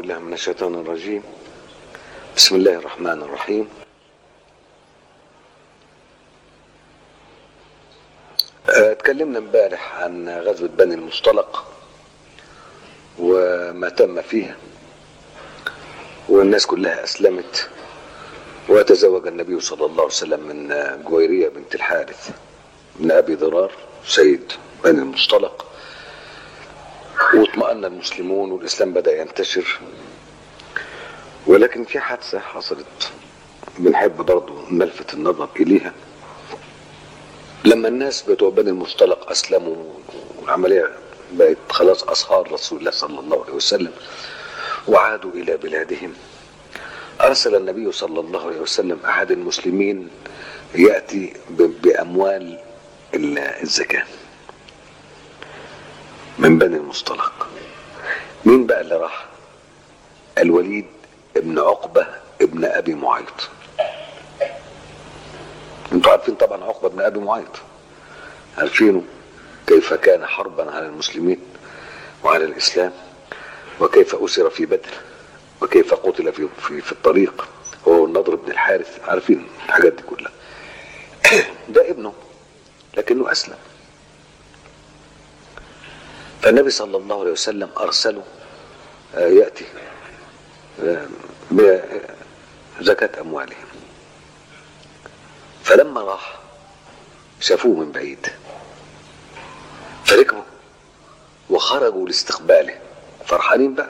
بالله من الشيطان الرجيم بسم الله الرحمن الرحيم آه، اتكلمنا امبارح عن غزوة بني المصطلق وما تم فيها والناس كلها أسلمت وتزوج النبي صلى الله عليه وسلم من جويرية بنت الحارث من أبي ضرار سيد بني المصطلق واطمأن المسلمون والإسلام بدأ ينتشر ولكن في حادثة حصلت بنحب برضو نلفت النظر إليها لما الناس بتوع بني المصطلق أسلموا والعملية بقت خلاص أصهار رسول الله صلى الله عليه وسلم وعادوا إلى بلادهم أرسل النبي صلى الله عليه وسلم أحد المسلمين يأتي بأموال الزكاة من بني المصطلق مين بقى اللي راح الوليد ابن عقبة ابن أبي معيط انتوا عارفين طبعا عقبة ابن أبي معيط عارفينه كيف كان حربا على المسلمين وعلى الإسلام وكيف أسر في بدر وكيف قتل في, في, في الطريق هو النضر بن الحارث عارفين الحاجات دي كلها ده ابنه لكنه أسلم فالنبي صلى الله عليه وسلم أرسله يأتي بزكاة أموالهم فلما راح شافوه من بعيد فركبوا وخرجوا لاستقباله فرحانين بقى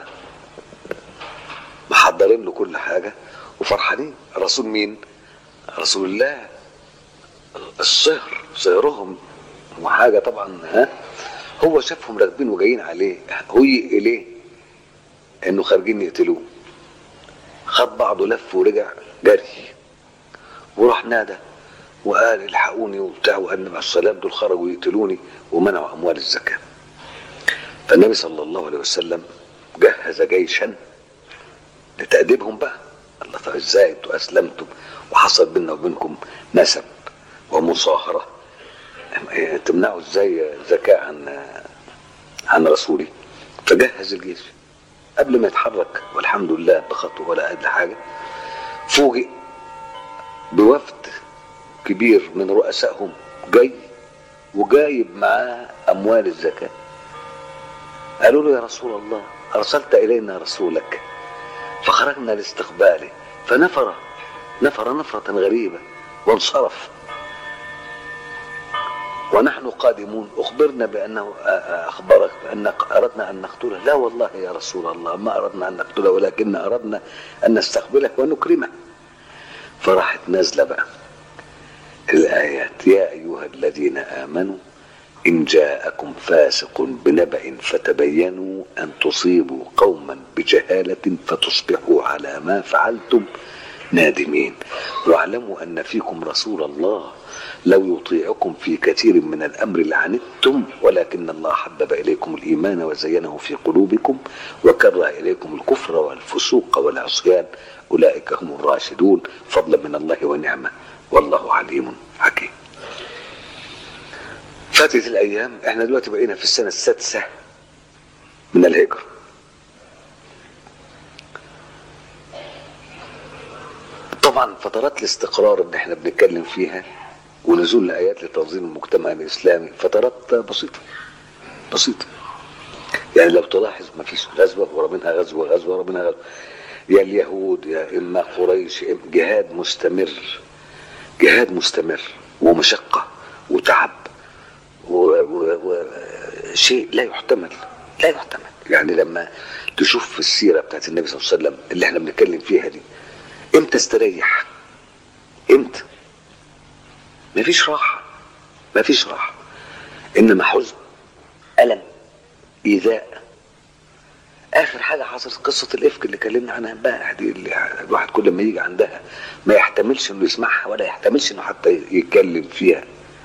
محضرين له كل حاجة وفرحانين رسول مين رسول الله الصهر صهرهم وحاجة طبعا ها هو شافهم راكبين وجايين عليه هي إليه إنه خارجين يقتلوه خد بعضه لف ورجع جري وراح نادى وقال الحقوني وبتاع وقال النبي عليه السلام دول خرجوا يقتلوني ومنعوا أموال الزكاة فالنبي صلى الله عليه وسلم جهز جيشا لتأديبهم بقى الله طب ازاي انتوا اسلمتم وحصل بيننا وبينكم نسب ومصاهره تمنعوا ازاي زكاة عن عن رسولي فجهز الجيش قبل ما يتحرك والحمد لله بخطوه ولا قد حاجه فوجئ بوفد كبير من رؤسائهم جاي وجايب معاه اموال الزكاه قالوا له يا رسول الله ارسلت الينا رسولك فخرجنا لاستقباله فنفر نفر نفرة غريبة وانصرف ونحن قادمون أخبرنا بأنه أخبرك بأنك أردنا أن نقتله لا والله يا رسول الله ما أردنا أن نقتله ولكن أردنا أن نستقبلك ونكرمك فراحت نازلة بقى الآيات يا أيها الذين آمنوا إن جاءكم فاسق بنبأ فتبينوا أن تصيبوا قوما بجهالة فتصبحوا على ما فعلتم نادمين واعلموا أن فيكم رسول الله لو يطيعكم في كثير من الأمر لعنتم ولكن الله حبب إليكم الإيمان وزينه في قلوبكم وكره إليكم الكفر والفسوق والعصيان أولئك هم الراشدون فضلا من الله ونعمة والله عليم حكيم فاتت الايام احنا دلوقتي بقينا في السنه السادسه من الهجره طبعا فترات الاستقرار اللي احنا بنتكلم فيها ونزول الايات لتنظيم المجتمع الاسلامي فترات بسيطه بسيطه يعني لو تلاحظ ما فيش غزوه ورا منها غزوه غزوه ورا منها غزوه يا اليهود يا اما قريش جهاد مستمر جهاد مستمر ومشقه وتعب وشيء لا يحتمل لا يحتمل يعني لما تشوف في السيره بتاعت النبي صلى الله عليه وسلم اللي احنا بنتكلم فيها دي امتى استريح امتى مفيش راحه مفيش راحه انما حزن الم ايذاء اخر حاجه حصلت قصه الافك اللي كلمنا عنها امبارح دي اللي الواحد كل ما يجي عندها ما يحتملش انه يسمعها ولا يحتملش انه حتى يتكلم فيها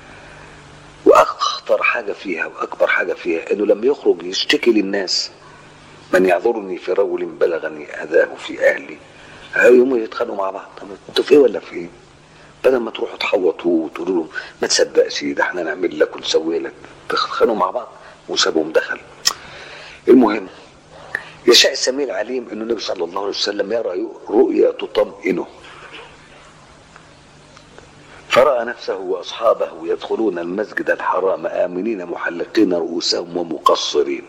واخطر حاجه فيها واكبر حاجه فيها انه لما يخرج يشتكي للناس من يعذرني في رجل بلغني اذاه في اهلي يوم يتخانقوا مع بعض طب انتوا في ايه ولا في ايه؟ بدل ما تروحوا تحوطوه وتقولوا له ما تصدقش ده احنا نعمل لك ونسوي لك تتخانقوا مع بعض وسابهم دخل المهم يشاء السميع العليم أن النبي صلى الله عليه وسلم يرى رؤيا تطمئنه فرأى نفسه وأصحابه يدخلون المسجد الحرام آمنين محلقين رؤوسهم ومقصرين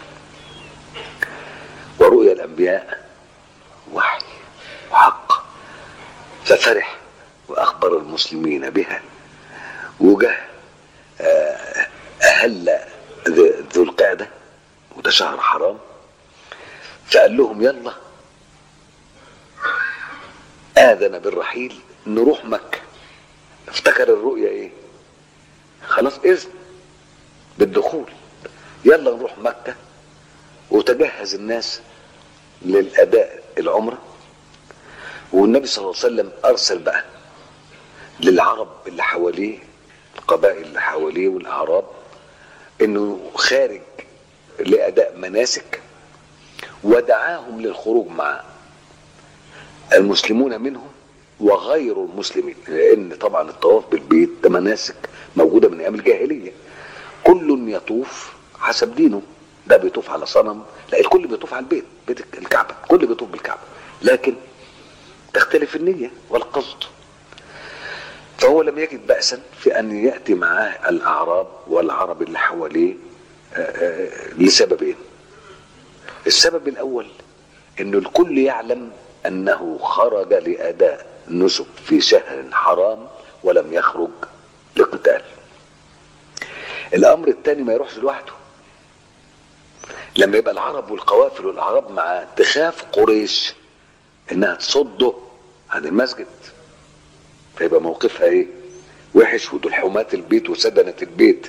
ورؤيا الأنبياء وحي وحق ففرح وأخبر المسلمين بها وجه آه، أهل ذي- ذو القعدة وده شهر حرام فقال لهم يلا آذن بالرحيل نروح مكة افتكر الرؤيا ايه خلاص اذن بالدخول يلا نروح مكة وتجهز الناس للأداء العمرة والنبي صلى الله عليه وسلم أرسل بقى للعرب اللي حواليه القبائل اللي حواليه والأعراب إنه خارج لأداء مناسك ودعاهم للخروج مع المسلمون منهم وغير المسلمين لان طبعا الطواف بالبيت ده مناسك موجوده من ايام الجاهليه كل يطوف حسب دينه ده بيطوف على صنم لا الكل بيطوف على البيت بيت الكعبه الكل بيطوف بالكعبه لكن تختلف النيه والقصد فهو لم يجد بأسا في أن يأتي معاه الأعراب والعرب اللي حواليه آه، آه، لسببين السبب الأول أنه الكل يعلم أنه خرج لأداء نسك في شهر حرام ولم يخرج لقتال الأمر الثاني ما يروحش لوحده لما يبقى العرب والقوافل والأعراب مع تخاف قريش إنها تصده عن المسجد فيبقى موقفها إيه؟ وحش ودول حماة البيت وسدنة البيت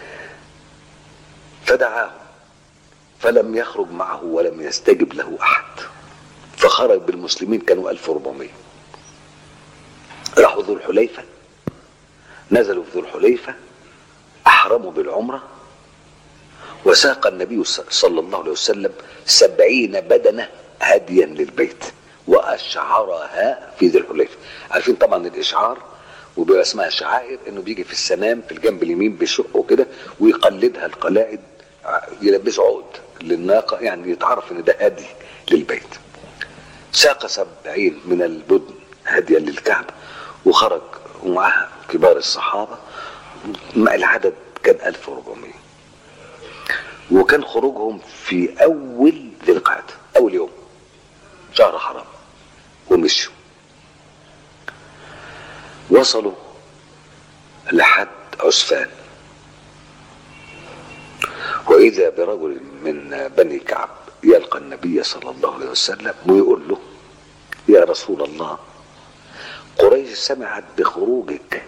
فدعاهم فلم يخرج معه ولم يستجب له أحد فخرج بالمسلمين كانوا 1400 راحوا ذو الحليفة نزلوا في ذو الحليفة أحرموا بالعمرة وساق النبي صلى الله عليه وسلم سبعين بدنة هديا للبيت وأشعرها في ذي الحليفة عارفين طبعا الإشعار وبيبقى اسمها شعائر انه بيجي في السنام في الجنب اليمين بشقه كده ويقلدها القلائد يلبس عقد للناقة يعني يتعرف ان ده هدي للبيت ساق سبعين من البدن هديا للكعبة وخرج ومعها كبار الصحابة مع العدد كان 1400 وكان خروجهم في أول ذي القعدة أول يوم شهر حرام ومشوا وصلوا لحد عسفان وإذا برجل من بني كعب يلقى النبي صلى الله عليه وسلم ويقول له يا رسول الله قريش سمعت بخروجك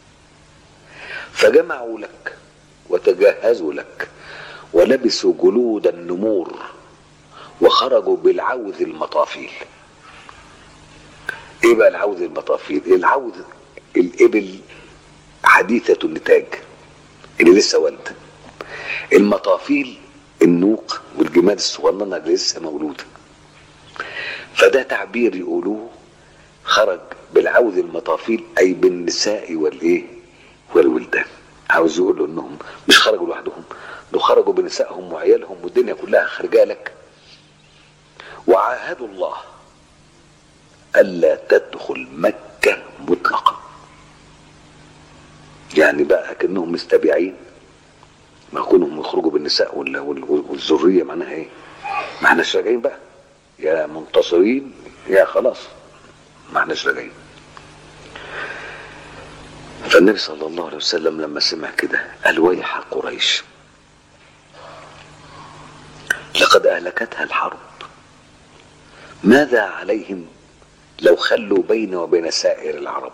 فجمعوا لك وتجهزوا لك ولبسوا جلود النمور وخرجوا بالعوذ المطافيل ايه بقى العوذ المطافيل العوذ الابل حديثة النتاج اللي لسه والده المطافيل النوق والجمال الصغننه اللي لسه مولوده فده تعبير يقولوه خرج بالعوذ المطافيل اي بالنساء والايه والولدان عاوز يقولوا انهم مش خرجوا لوحدهم دول خرجوا بنسائهم وعيالهم والدنيا كلها خارجه لك وعاهدوا الله الا تدخل مكه مطلقا يعني بقى كانهم مستبيعين ما كونهم يخرجوا بالنساء وال- وال- والذريه معناها ايه؟ ما احناش راجعين بقى يا منتصرين يا خلاص ما احناش راجعين فالنبي صلى الله عليه وسلم لما سمع كده قال ويح قريش لقد اهلكتها الحرب ماذا عليهم لو خلوا بيني وبين سائر العرب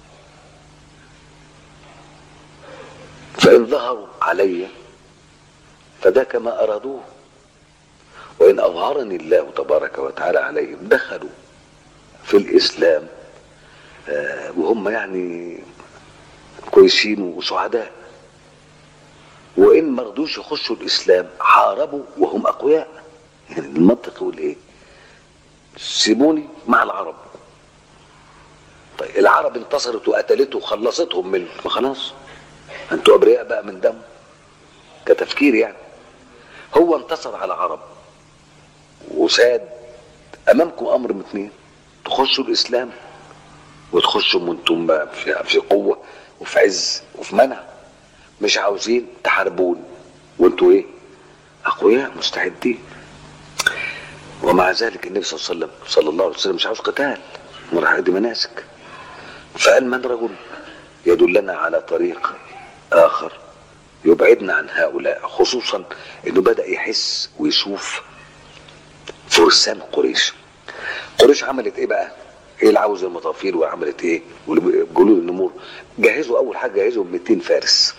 فإن ظهروا علي فذاك ما أرادوه وإن أظهرني الله تبارك وتعالى عليهم دخلوا في الإسلام آه، وهم يعني كويسين وسعداء وإن ما رضوش يخشوا الإسلام حاربوا وهم أقوياء يعني المنطق يقول إيه سيبوني مع العرب طيب العرب انتصرت وقتلته وخلصتهم من ما خلاص انتوا ابرياء بقى من دم كتفكير يعني هو انتصر على عرب وساد امامكم امر من اتنين تخشوا الاسلام وتخشوا وانتم في في قوه وفي عز وفي منع مش عاوزين تحاربون وانتوا ايه اقوياء مستعدين ومع ذلك النبي صلى الله عليه وسلم صلى الله عليه وسلم مش عاوز قتال راح دي مناسك فقال من رجل يدلنا على طريق اخر يبعدنا عن هؤلاء خصوصا انه بدا يحس ويشوف فرسان قريش قريش عملت ايه بقى ايه العوز المطافيل وعملت ايه جلود النمور جهزوا اول حاجه جهزوا 200 فارس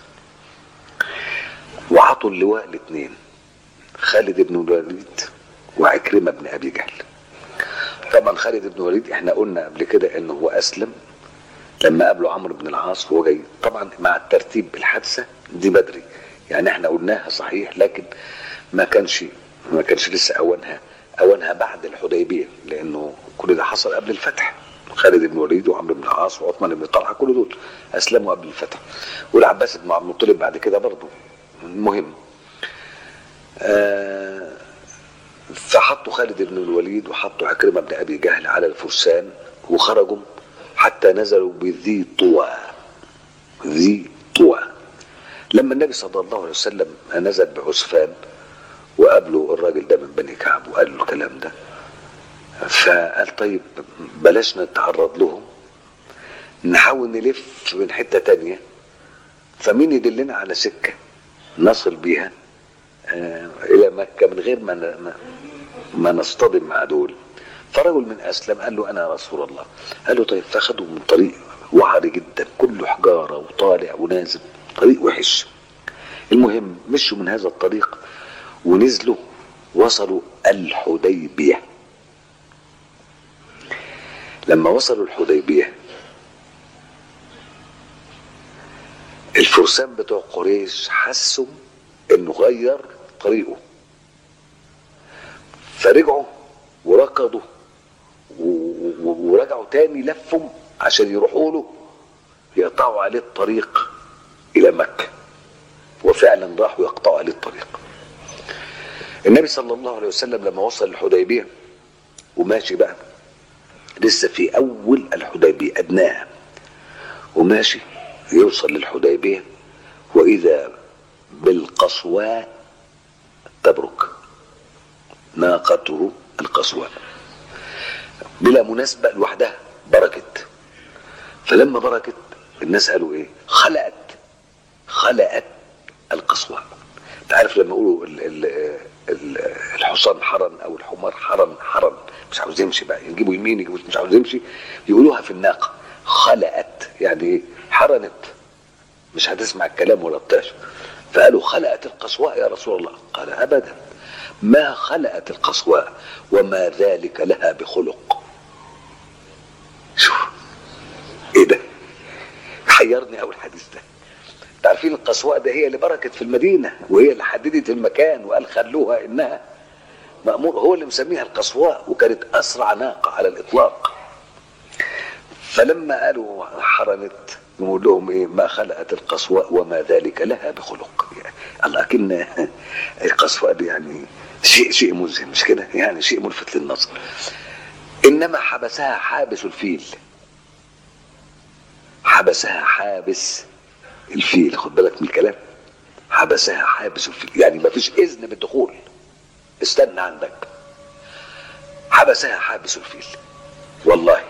وعطوا اللواء الاثنين خالد بن الوليد وعكرمه بن ابي جهل طبعا خالد بن الوليد احنا قلنا قبل كده انه هو اسلم لما قابله عمرو بن العاص وهو جاي طبعا مع الترتيب بالحادثه دي بدري يعني احنا قلناها صحيح لكن ما كانش ما كانش لسه اوانها اوانها بعد الحديبيه لانه كل ده حصل قبل الفتح خالد بن الوليد وعمرو بن العاص وعثمان بن طلحه كل دول اسلموا قبل الفتح والعباس بن عبد المطلب بعد كده برضه المهم آه فحطوا خالد بن الوليد وحطوا عكرمه بن ابي جهل على الفرسان وخرجوا حتى نزلوا بذي طوى ذي طوى لما النبي صلى الله عليه وسلم نزل بعسفان وقابله الراجل ده من بني كعب وقال له الكلام ده فقال طيب بلاش نتعرض لهم نحاول نلف من حته تانية فمين يدلنا على سكه نصل بيها آه الى مكه من غير ما ما, ما نصطدم مع دول فرجل من اسلم قال له انا رسول الله قال له طيب فاخدوا من طريق وعري جدا كله حجاره وطالع ونازل طريق وحش المهم مشوا من هذا الطريق ونزلوا وصلوا الحديبيه لما وصلوا الحديبيه الفرسان بتوع قريش حسوا انه غير طريقه فرجعوا وركضوا ورجعوا تاني لفوا عشان يروحوا له يقطعوا عليه الطريق الى مكه وفعلا راحوا يقطعوا عليه الطريق النبي صلى الله عليه وسلم لما وصل الحديبيه وماشي بقى لسه في اول الحديبيه ادناها وماشي يوصل للحديبيه واذا بالقصواء تبرك ناقته القصواء بلا مناسبة لوحدها بركت فلما بركت الناس قالوا ايه خلقت خلقت القصواء تعرف لما يقولوا ال ال ال الحصان حرن او الحمار حرن حرن مش عاوز يمشي بقى يجيبوا يمين يجيبوا مش عاوز يمشي يقولوها في الناقه خلقت يعني ايه حرنت مش هتسمع الكلام ولا بتاش فقالوا خلقت القصواء يا رسول الله قال ابدا ما خلقت القصواء وما ذلك لها بخلق شوف ايه ده حيرني اول الحديث ده عارفين القصواء ده هي اللي بركت في المدينه وهي اللي حددت المكان وقال خلوها انها مأمور هو اللي مسميها القصواء وكانت اسرع ناقه على الاطلاق فلما قالوا حرمت نقول لهم ايه ما خلقت القصواء وما ذلك لها بخلق يعني لكن القصواء دي يعني شيء شيء مذهل مش كده يعني شيء ملفت للنظر انما حبسها حابس الفيل حبسها حابس الفيل خد بالك من الكلام حبسها حابس الفيل يعني ما فيش اذن بالدخول استنى عندك حبسها حابس الفيل والله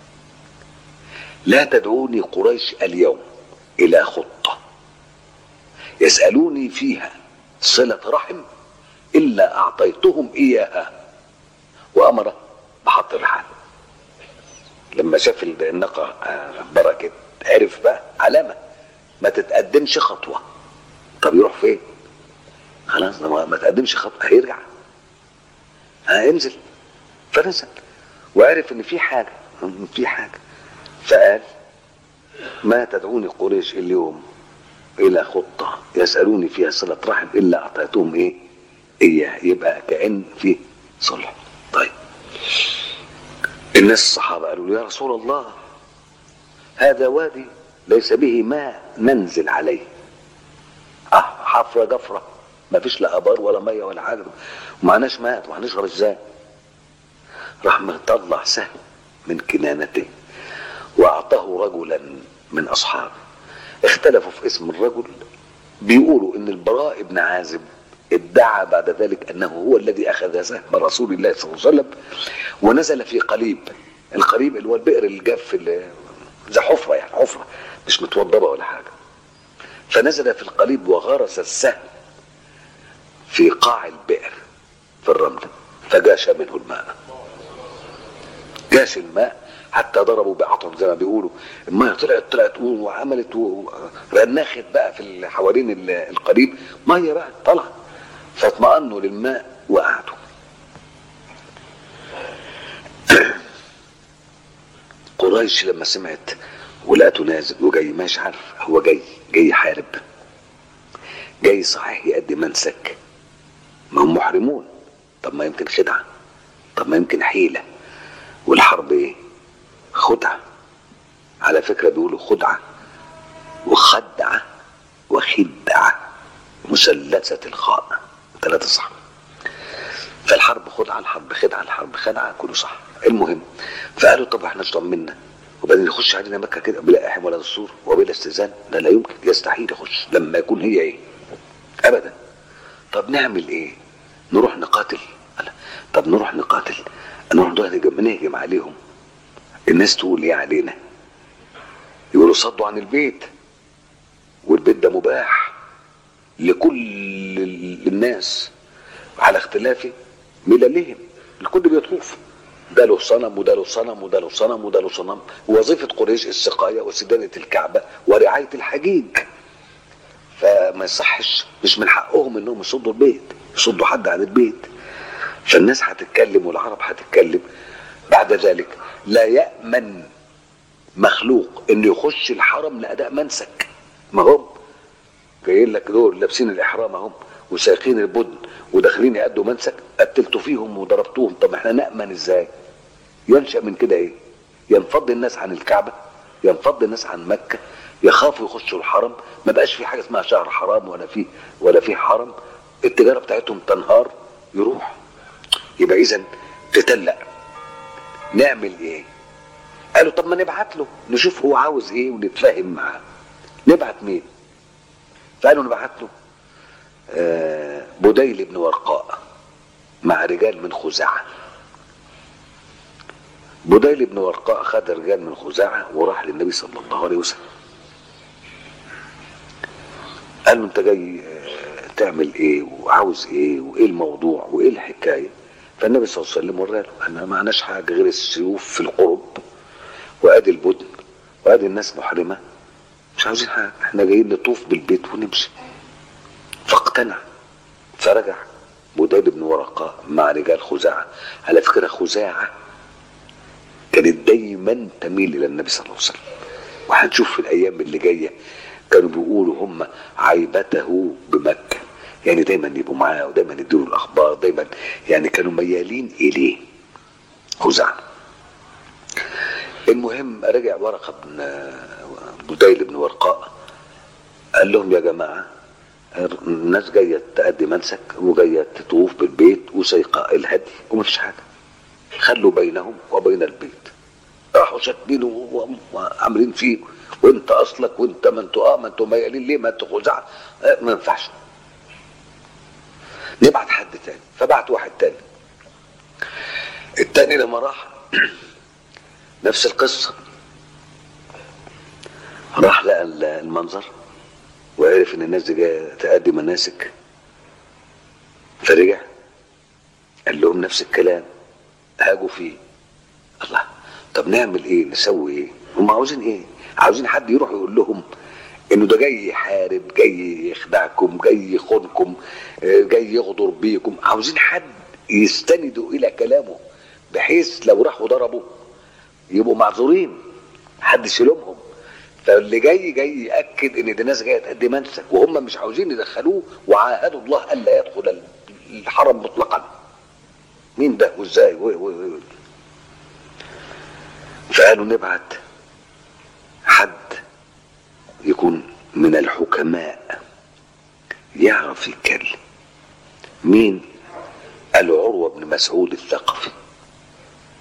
لا تدعوني قريش اليوم الى خطه يسالوني فيها صله رحم الا اعطيتهم اياها وامر بحط الرحال لما شاف الناقه بركت عرف بقى علامه ما تتقدمش خطوه طب يروح فين خلاص ما تقدمش خطوه هيرجع هينزل فنزل وعرف ان في حاجه في حاجه فقال ما تدعوني قريش اليوم الى خطه يسالوني فيها صله رحم الا اعطيتهم ايه اياه يبقى كان فيه صلح طيب الناس الصحابه قالوا له يا رسول الله هذا وادي ليس به ماء ننزل عليه اه حفره جفره ما فيش لا ابار ولا ميه ولا حاجه ومعناش ماء ومعناش غير ازاي راح مطلع سهم من كنانته واعطاه رجلا من اصحابه اختلفوا في اسم الرجل بيقولوا ان البراء بن عازب ادعى بعد ذلك انه هو الذي اخذ سهم رسول الله صلى الله عليه وسلم ونزل في قليب القليب اللي هو البئر الجاف اللي زي حفره يعني حفره مش متوضبه ولا حاجه فنزل في القليب وغرس السهم في قاع البئر في الرمل فجاش منه الماء جاش الماء حتى ضربوا بعطهم زي ما بيقولوا الميه طلعت طلعت وعملت ورنخت بقى في حوالين ال- القليب ميه بقى طلعت فاطمأنوا للماء وقعدوا قريش لما سمعت ولقته نازل وجاي مش عارف هو جاي جاي يحارب جاي صحيح يأدي منسك ما هم محرمون طب ما يمكن خدعة طب ما يمكن حيلة والحرب ايه خدعة على فكرة بيقولوا خدعة وخدعة وخدعة مثلثة الخاء ثلاثة صح فالحرب خدعة الحرب خدعة الحرب خدعة كله صح المهم فقالوا طب احنا اطمنا وبعدين يخش علينا مكة كده بلا احم ولا دستور وبلا استئذان ده لا يمكن يستحيل يخش لما يكون هي ايه ابدا طب نعمل ايه نروح نقاتل قال، طب نروح نقاتل نروح نهجم نهجم عليهم الناس تقول ايه علينا يقولوا صدوا عن البيت والبيت ده مباح لكل ال- الناس على اختلاف مللهم الكل بيطوف ده له صنم وده له صنم وده له صنم وده له صنم وظيفة قريش السقاية وسدانة الكعبة ورعاية الحجيج فما يصحش مش من حقهم انهم يصدوا البيت يصدوا حد عن البيت فالناس هتتكلم والعرب هتتكلم بعد ذلك لا يأمن مخلوق انه يخش الحرم لاداء منسك ما هم جايين لك دول لابسين الاحرام اهم وسايقين البدن وداخلين يأدوا منسك قتلتوا فيهم وضربتوهم طب احنا نأمن ازاي ينشأ من كده ايه ينفض الناس عن الكعبة ينفض الناس عن مكة يخافوا يخشوا الحرم ما بقاش في حاجة اسمها شهر حرام ولا في ولا في حرم التجارة بتاعتهم تنهار يروح يبقى اذا تتلق نعمل ايه قالوا طب ما نبعت له نشوف هو عاوز ايه ونتفاهم معاه نبعت مين فقالوا نبعت له آه، بديل بن ورقاء مع رجال من خزاعة بديل بن ورقاء خد رجال من خزاعة وراح للنبي صلى الله عليه وسلم قال له انت جاي آه، تعمل ايه وعاوز ايه وايه الموضوع وايه الحكاية فالنبي صلى الله عليه وسلم ورى له احنا ما معناش حاجة غير السيوف في القرب وادي البدن وادي الناس محرمة مش عاوزين حاجة احنا جايين نطوف بالبيت ونمشي فاقتنع فرجع بديل بن ورقاء مع رجال خزاعة على فكرة خزاعة كانت دايما تميل الى النبي صلى الله عليه وسلم وهنشوف في الايام اللي جايه كانوا بيقولوا هم عيبته بمكه يعني دايما يبقوا معاه ودايما يدوا له الاخبار دايما يعني كانوا ميالين اليه خزاعه المهم رجع ورقه بن بديل بن ورقاء قال لهم يا جماعه الناس جايه تأدي منسك وجايه تطوف بالبيت وسيقاء الهدي ومفيش حاجه خلوا بينهم وبين البيت راحوا شاتمينه و- وعاملين فيه وانت اصلك وانت ما انتوا اه ما انتوا ميالين ليه ما انتوا خزاعه آه، ما ينفعش نبعت حد تاني فبعت واحد تاني التاني لما راح نفس القصه راح لقى ال- المنظر وعرف ان الناس دي جايه تأدي مناسك فرجع قال لهم نفس الكلام هاجوا فيه الله طب نعمل ايه نسوي ايه هم عاوزين ايه عاوزين حد يروح يقول لهم انه ده جاي يحارب جاي يخدعكم جاي يخونكم آه، جاي يغدر بيكم عاوزين حد يستندوا الى كلامه بحيث لو راحوا ضربوا يبقوا معذورين حدش يلومهم فاللي جاي جاي ياكد ان دي ناس جايه تأدي منسك وهم مش عاوزين يدخلوه وعاهدوا الله الا يدخل الحرم مطلقا مين ده وازاي و- و- و- فقالوا نبعت حد يكون من الحكماء يعرف يتكلم مين قالوا عروة بن مسعود الثقفي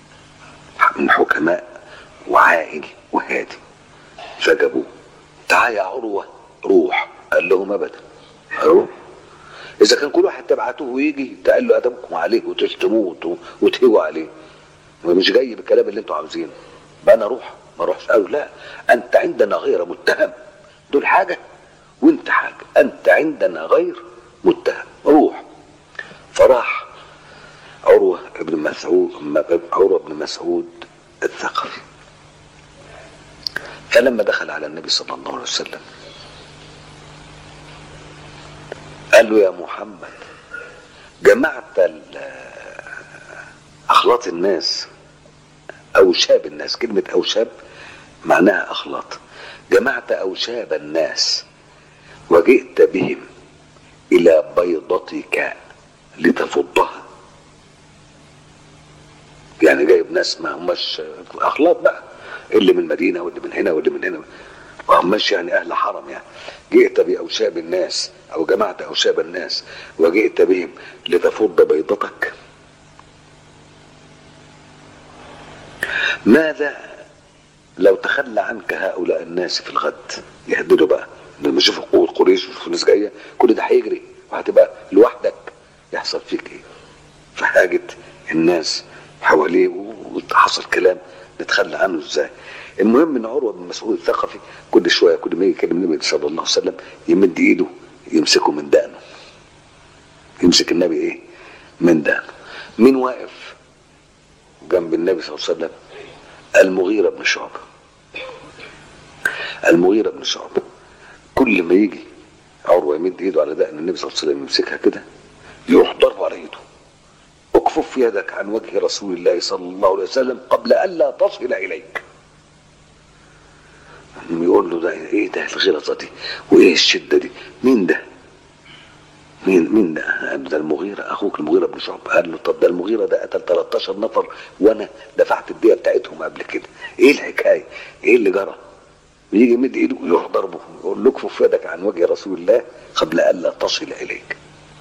من حكماء وعاقل وهادي فجابوه تعال يا عروة روح قال لهم ابدا اروح اذا كان كل واحد تبعتوه ويجي تقال له ادمكم عليه وتشتموه وت- وتهيجوا عليه ومش جاي بالكلام اللي انتوا عاوزينه بقى انا اروح ما اروحش قالوا لا انت عندنا غير متهم دول حاجه وانت حاجه انت عندنا غير متهم روح فراح عروه بن مسعود عروه بن مسعود الثقفي فلما دخل على النبي صلى الله عليه وسلم قال له يا محمد جمعت ال- اخلاط الناس اوشاب الناس كلمه اوشاب معناها اخلاط جمعت اوشاب الناس وجئت بهم الى بيضتك لتفضها يعني جايب ناس ما هماش اخلاط بقى اللي من المدينه واللي من هنا واللي من هنا ما هماش يعني اهل حرم يعني جئت باوشاب الناس او جمعت اوشاب الناس وجئت بهم لتفض بيضتك ماذا لو تخلى عنك هؤلاء الناس في الغد يهددوا بقى لما يشوفوا قوة قريش ويشوفوا ناس جاية كل ده هيجري وهتبقى لوحدك يحصل فيك ايه فهاجت الناس حواليه وحصل كلام نتخلى عنه ازاي المهم ان عروه بن مسعود الثقفي كل شويه كل ما يجي يكلم النبي صلى الله عليه وسلم يمد ايده يمسكه من دقنه يمسك النبي ايه من دقنه مين واقف جنب النبي صلى الله عليه وسلم المغيرة بن شعبة المغيرة بن شعبة كل ما يجي عروة يمد ايده على دقن النبي صلى الله عليه وسلم يمسكها كده يروح ضربه على ايده اكفف يدك عن وجه رسول الله صلى الله عليه وسلم قبل الا تصل اليك يقول له ده ايه ده الغلطه دي وايه الشده دي مين ده مين مين ده؟ قال له ده المغيرة أخوك المغيرة بن شعبة قال له طب ده المغيرة ده قتل 13 نفر وأنا دفعت الدية بتاعتهم قبل كده إيه الحكاية؟ إيه اللي جرى؟ يجي يمد إيده يروح ضربه يقول له اكفف يدك عن وجه رسول الله قبل ألا تصل إليك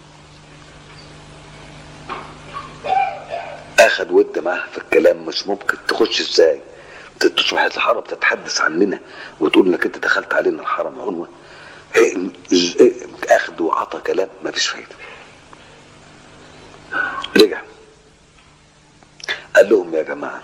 أخد ود معاه في الكلام مش ممكن تخش إزاي؟ تروح الحرم تتحدث عننا وتقول انك انت دخلت علينا الحرم عنوه إيه إيه اخد وعطى كلام ما فيش فايده رجع قال لهم يا جماعه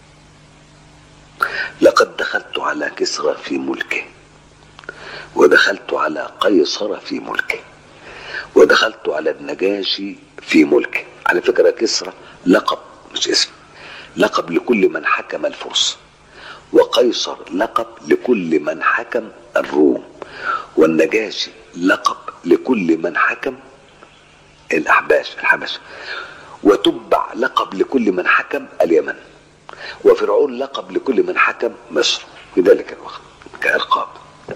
لقد دخلت على كسرى في ملكه ودخلت على قيصر في ملكه ودخلت على النجاشي في ملكه على فكره كسرى لقب مش اسم لقب لكل من حكم الفرس وقيصر لقب لكل من حكم الروم والنجاشي لقب لكل من حكم الأحباش الحبشة وتبع لقب لكل من حكم اليمن وفرعون لقب لكل من حكم مصر في ذلك الوقت كألقاب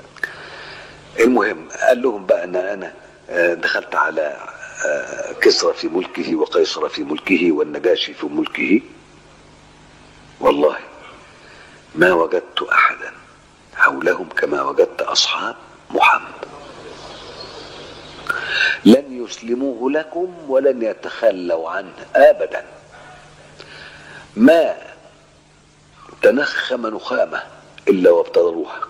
المهم قال لهم بقى أن أنا دخلت على كسرى في ملكه وقيصر في ملكه والنجاشي في ملكه والله ما وجدت أحدا حولهم كما وجدت أصحاب محمد لن يسلموه لكم ولن يتخلوا عنه ابدا ما تنخم نخامه الا وابتدروها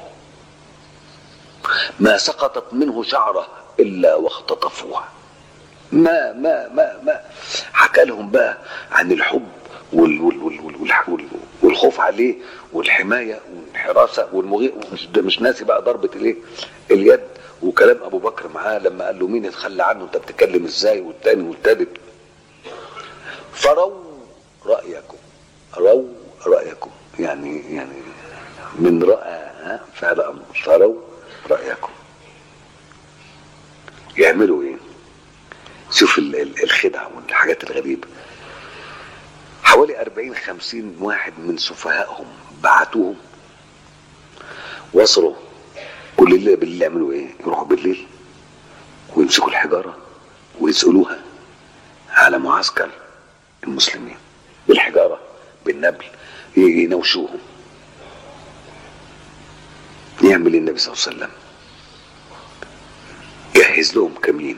ما سقطت منه شعره الا واختطفوها ما ما ما ما حكى لهم بقى عن الحب وال وال وال وال وال والخوف عليه والحمايه والحراسه والمغير مش, مش ناسي بقى ضربه الايه اليد وكلام ابو بكر معاه لما قال له مين يتخلى عنه انت بتتكلم ازاي والتاني والتالت فروا رايكم رو رايكم يعني يعني من راى فعل امر فروا رايكم يعملوا ايه شوف الخدع والحاجات الغريبه حوالي أربعين خمسين واحد من سفهائهم بعتوهم وصلوا كل الليل بالليل يعملوا ايه يروحوا بالليل ويمسكوا الحجارة ويسألوها على معسكر المسلمين بالحجارة بالنبل ينوشوهم يعمل النبي صلى الله عليه وسلم يجهز لهم كمين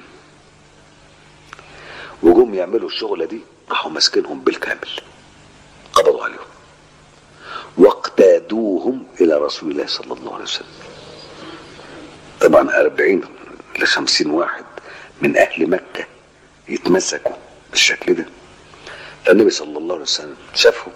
وجم يعملوا الشغلة دي راحوا ماسكينهم بالكامل قبضوا عليهم واقتادوهم الى رسول الله صلى الله عليه وسلم طبعا أربعين لخمسين واحد من أهل مكة يتمسكوا بالشكل ده فالنبي صلى الله عليه وسلم شافهم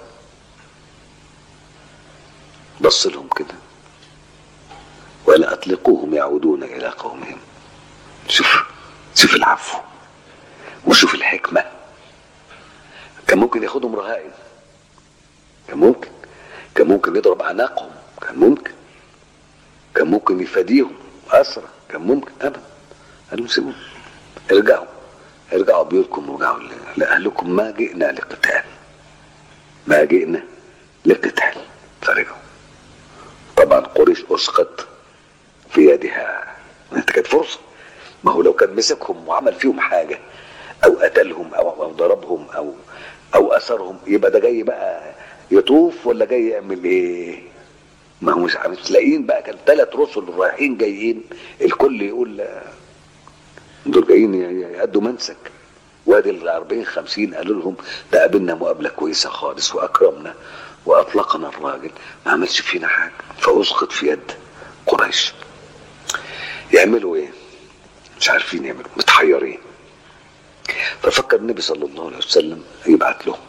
بص لهم كده وقال أطلقوهم يعودون إلى قومهم شوف شوف العفو وشوف الحكمة كان ممكن ياخدهم رهائن كان ممكن كان ممكن يضرب أعناقهم كان ممكن كان ممكن يفاديهم أسرى كان ممكن أبدا قال لهم سيبوهم ارجعوا ارجعوا بيوتكم وارجعوا لأهلكم ما جئنا لقتال ما جئنا لقتال فرجعوا طبعا قريش أسقط في يدها انت كانت فرصة ما هو لو كان مسكهم وعمل فيهم حاجة أو قتلهم أو, أو ضربهم أو أو أسرهم يبقى ده جاي بقى يطوف ولا جاي يعمل إيه؟ ما هو مش مش لاقيين بقى كان ثلاث رسل رايحين جايين الكل يقول دول جايين يأدوا منسك وادي ال 40 50 قالوا لهم ده قابلنا مقابله كويسه خالص واكرمنا واطلقنا الراجل ما عملش فينا حاجه فاسقط في يد قريش يعملوا ايه؟ مش عارفين يعملوا متحيرين ففكر النبي صلى الله عليه وسلم يبعت لهم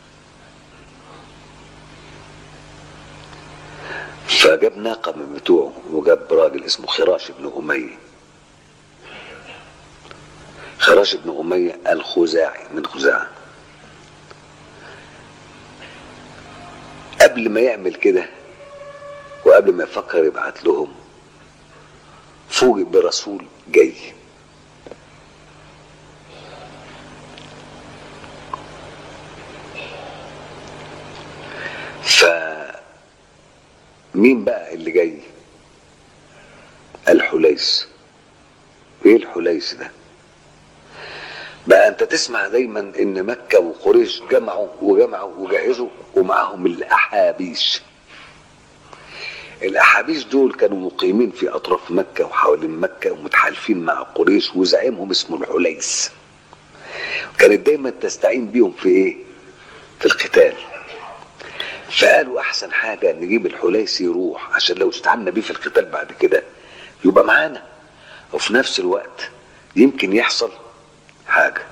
فجاب ناقة من بتوعه وجاب راجل اسمه خراش بن أمية خراش بن أمية الخزاعي من خزاعة قبل ما يعمل كده وقبل ما يفكر يبعت لهم فوجئ برسول جاي ف مين بقى اللي جاي الحليس ايه الحليس ده بقى انت تسمع دايما ان مكة وقريش جمعوا وجمعوا وجهزوا ومعهم الاحابيش الاحابيش دول كانوا مقيمين في اطراف مكة وحوالين مكة ومتحالفين مع قريش وزعيمهم اسمه الحليس كانت دايما تستعين بيهم في ايه في القتال فقالوا احسن حاجه نجيب الحليس يروح عشان لو استعنا بيه في القتال بعد كده يبقى معانا وفي نفس الوقت يمكن يحصل حاجه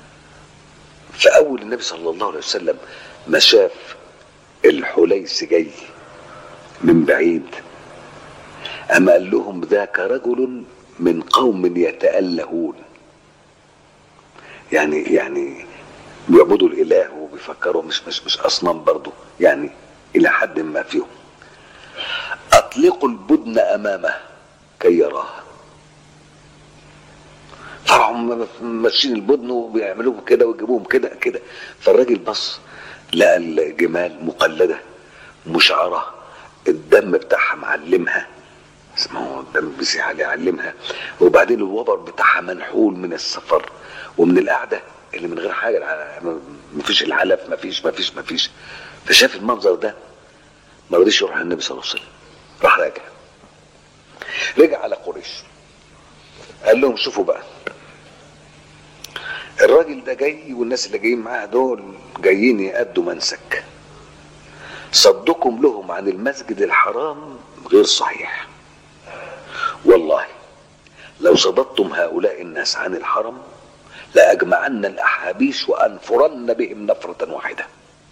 فاول النبي صلى الله عليه وسلم ما شاف الحليس جاي من بعيد اما قال لهم ذاك رجل من قوم يتألهون يعني يعني بيعبدوا الاله وبيفكروا مش مش مش اصنام برضه يعني الى حد ما فيهم اطلقوا البدن امامه كي يراها فراحوا ماشيين البدن وبيعملوهم كده ويجيبوهم كده كده فالراجل بص لقى الجمال مقلده مشعره الدم بتاعها معلمها اسمه الدم بيسيح عليه علمها وبعدين الوبر بتاعها منحول من السفر ومن القعده اللي من غير حاجه مفيش العلف مفيش مفيش مفيش فشاف المنظر ده ما رضيش يروح للنبي صلى الله عليه وسلم راح راجع رجع على قريش قال لهم شوفوا بقى الراجل ده جاي والناس اللي جايين معاه دول جايين يأدوا منسك صدكم لهم عن المسجد الحرام غير صحيح والله لو صددتم هؤلاء الناس عن الحرم لأجمعن الأحابيش وأنفرن بهم نفرة واحدة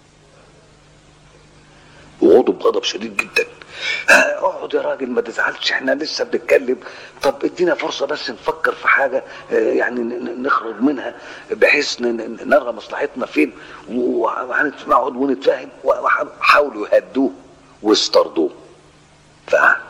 وغضب غضب شديد جدا اقعد يا راجل ما تزعلش احنا لسه بنتكلم طب ادينا فرصه بس نفكر في حاجه يعني نخرج منها بحيث نرى مصلحتنا فين وهنقعد ونتفاهم وحاولوا يهدوه واسترضوه فقعد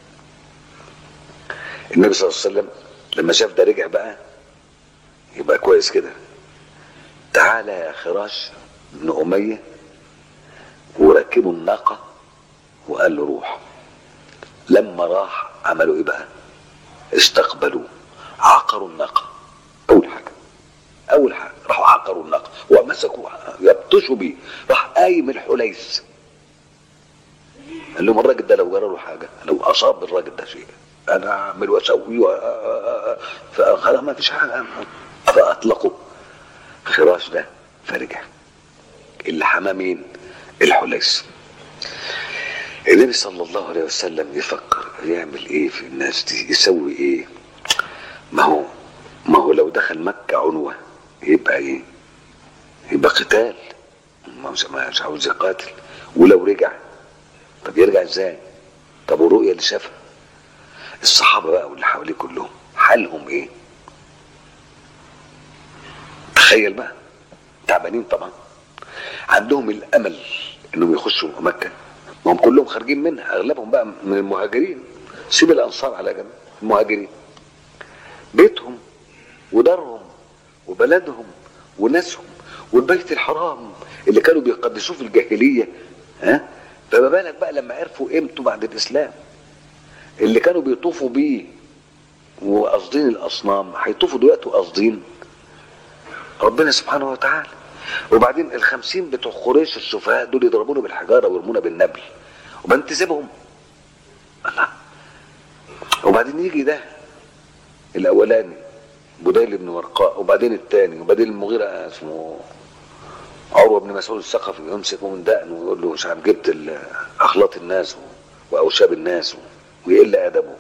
النبي صلى الله عليه وسلم لما شاف ده رجع بقى يبقى كويس كده تعالى يا خراش بن أمية وركبوا الناقة وقال له روح لما راح عملوا ايه بقى استقبلوه عقروا الناقة أول حاجة أول حاجة راحوا عقروا الناقة ومسكوا يبطشوا بيه راح قايم الحليس قال لهم الراجل ده لو جرى له حاجة لو أصاب الراجل ده شيء أنا أعمل وأسوي و... فخلاص ما فيش حاجة فأطلقوا خراش ده فرجع اللي حمى مين الحليس النبي صلى الله عليه وسلم يفكر يعمل ايه في الناس دي يسوي ايه ما هو ما هو لو دخل مكة عنوة يبقى ايه يبقى قتال ما مش مش عاوز يقاتل ولو رجع طب يرجع ازاي طب والرؤية اللي شافها الصحابة بقى واللي حواليه كلهم حالهم ايه تخيل بقى تعبانين طبعا عندهم الامل انهم يخشوا مكة ما هم كلهم خارجين منها اغلبهم بقى من المهاجرين سيب الانصار على جنب المهاجرين بيتهم ودارهم وبلدهم وناسهم والبيت الحرام اللي كانوا بيقدسوه في الجاهلية ها فما بالك بقى لما عرفوا قيمته بعد الإسلام اللي كانوا بيطوفوا بيه وقاصدين الأصنام هيطوفوا دلوقتي وقاصدين ربنا سبحانه وتعالى وبعدين الخمسين بتوع قريش السفهاء دول يضربونا بالحجارة ويرمونا بالنبل وبعدين تسيبهم الله وبعدين يجي ده الاولاني بديل بن ورقاء وبعدين الثاني وبعدين المغيرة اسمه عروة بن مسعود الثقفي يمسكه من دقنه ويقول له مش عارف جبت ال- اخلاط الناس واوشاب الناس ويقل ادبه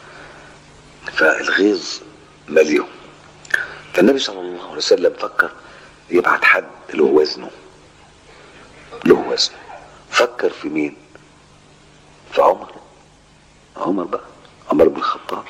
فالغيظ مليهم فالنبي صلى الله عليه وسلم فكر يبعت حد له وزنه له وزنه فكر في مين في عمر عمر بقى عمر بن الخطاب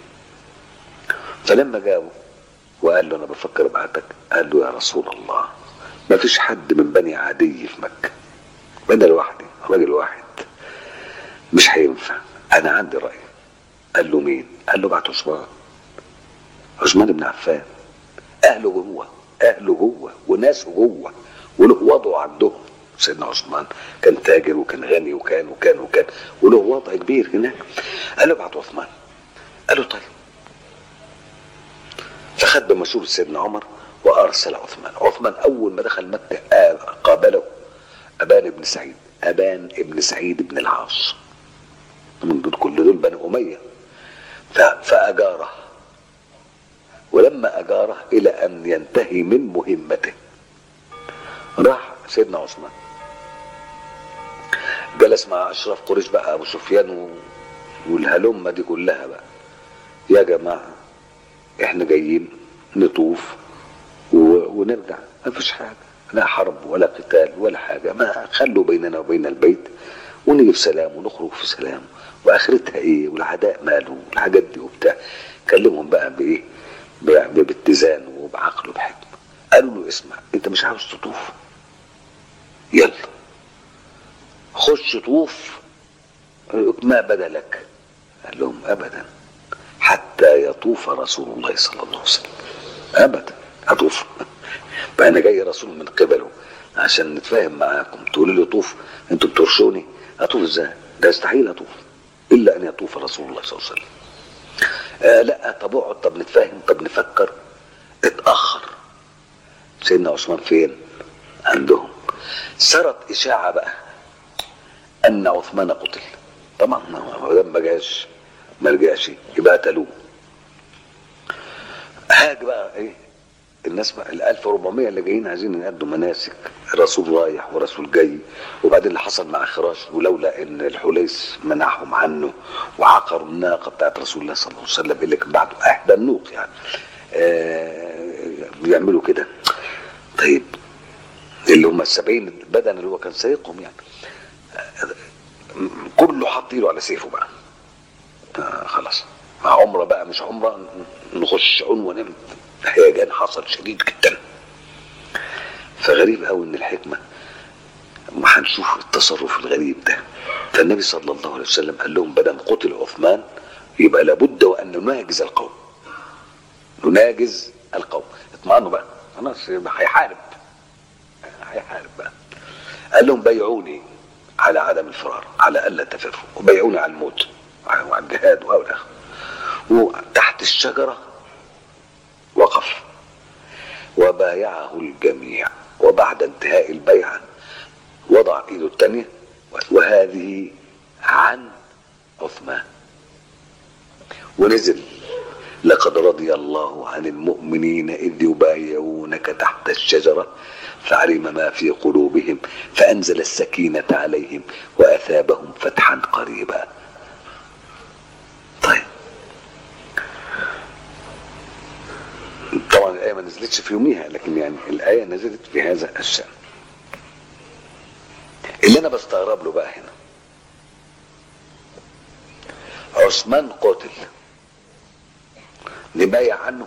فلما جابه وقال له انا بفكر ابعتك قال له يا رسول الله ما فيش حد من بني عدي في مكه انا لوحدي راجل واحد مش هينفع انا عندي راي قال له مين قال له بعت عثمان عثمان بن عفان اهله جوه اهله جوه وناسه جوه وله وضعه عندهم سيدنا عثمان كان تاجر وكان غني وكان وكان وكان وله وضع كبير هناك قال له ابعت عثمان قال له طيب فخد بمشورة سيدنا عمر وارسل عثمان عثمان اول ما دخل مكه آه، قابله ابان بن سعيد ابان ابن سعيد بن العاص من دول كل دول بني اميه ف- فاجاره ولما اجاره الى ان ينتهي من مهمته راح سيدنا عثمان جلس مع اشراف قريش بقى ابو سفيان و- والهلمه دي كلها بقى يا جماعه احنا جايين نطوف و- ونرجع ما فيش حاجه لا حرب ولا قتال ولا حاجه ما خلوا بيننا وبين البيت ونيجي في سلام ونخرج في سلام واخرتها ايه والعداء ماله والحاجات دي وبتاع كلمهم بقى بايه ب- باتزان وبعقل وبحكمه قالوا له اسمع انت مش عاوز تطوف يلا خش طوف ما بدا لك قال لهم ابدا حتى يطوف رسول الله صلى الله عليه وسلم ابدا اطوف بقى انا جاي رسول من قبله عشان نتفاهم معاكم تقولوا لي طوف انتوا بترشوني اطوف ازاي ده يستحيل اطوف الا ان يطوف رسول الله صلى الله عليه وسلم آه لا طب اقعد طب نتفاهم طب نفكر اتاخر سيدنا عثمان فين عندهم سرت اشاعه بقى ان عثمان قتل طبعا ما دام ما جاش ما رجعش يبقى قتلوه هاج بقى ايه الناس بقى ال 1400 اللي جايين عايزين يأدوا مناسك الرسول رايح ورسول جاي وبعدين اللي حصل مع خراش ولولا ان الحليس منعهم عنه وعقروا الناقه بتاعت رسول الله صلى الله عليه وسلم اللي كان بعده احدى النوق يعني آه بيعملوا كده طيب اللي هم السبعين بدن اللي هو كان سايقهم يعني كله حط ايده على سيفه بقى آه خلاص مع عمره بقى مش عمره نخش عنوة نمت هيجان حصل شديد جدا فغريب قوي ان الحكمه ما هنشوف التصرف الغريب ده فالنبي صلى الله عليه وسلم قال لهم بدل قتل عثمان يبقى لابد وان نناجز القوم نناجز القوم اطمئنوا بقى خلاص يبقى هيحارب هيحارب بقى قال لهم بيعوني على عدم الفرار على الا تفروا وبيعوني على الموت وعلى الجهاد والى اخره وتحت الشجره وقف وبايعه الجميع وبعد انتهاء البيعه وضع ايده الثانيه وهذه عن عثمان ونزل لقد رضي الله عن المؤمنين إذ يبايعونك تحت الشجرة فعلم ما في قلوبهم فأنزل السكينة عليهم وأثابهم فتحا قريبا طيب طبعا الآية ما نزلتش في يوميها لكن يعني الآية نزلت في هذا الشأن اللي أنا بستغرب له بقى هنا عثمان قتل نبايع عنه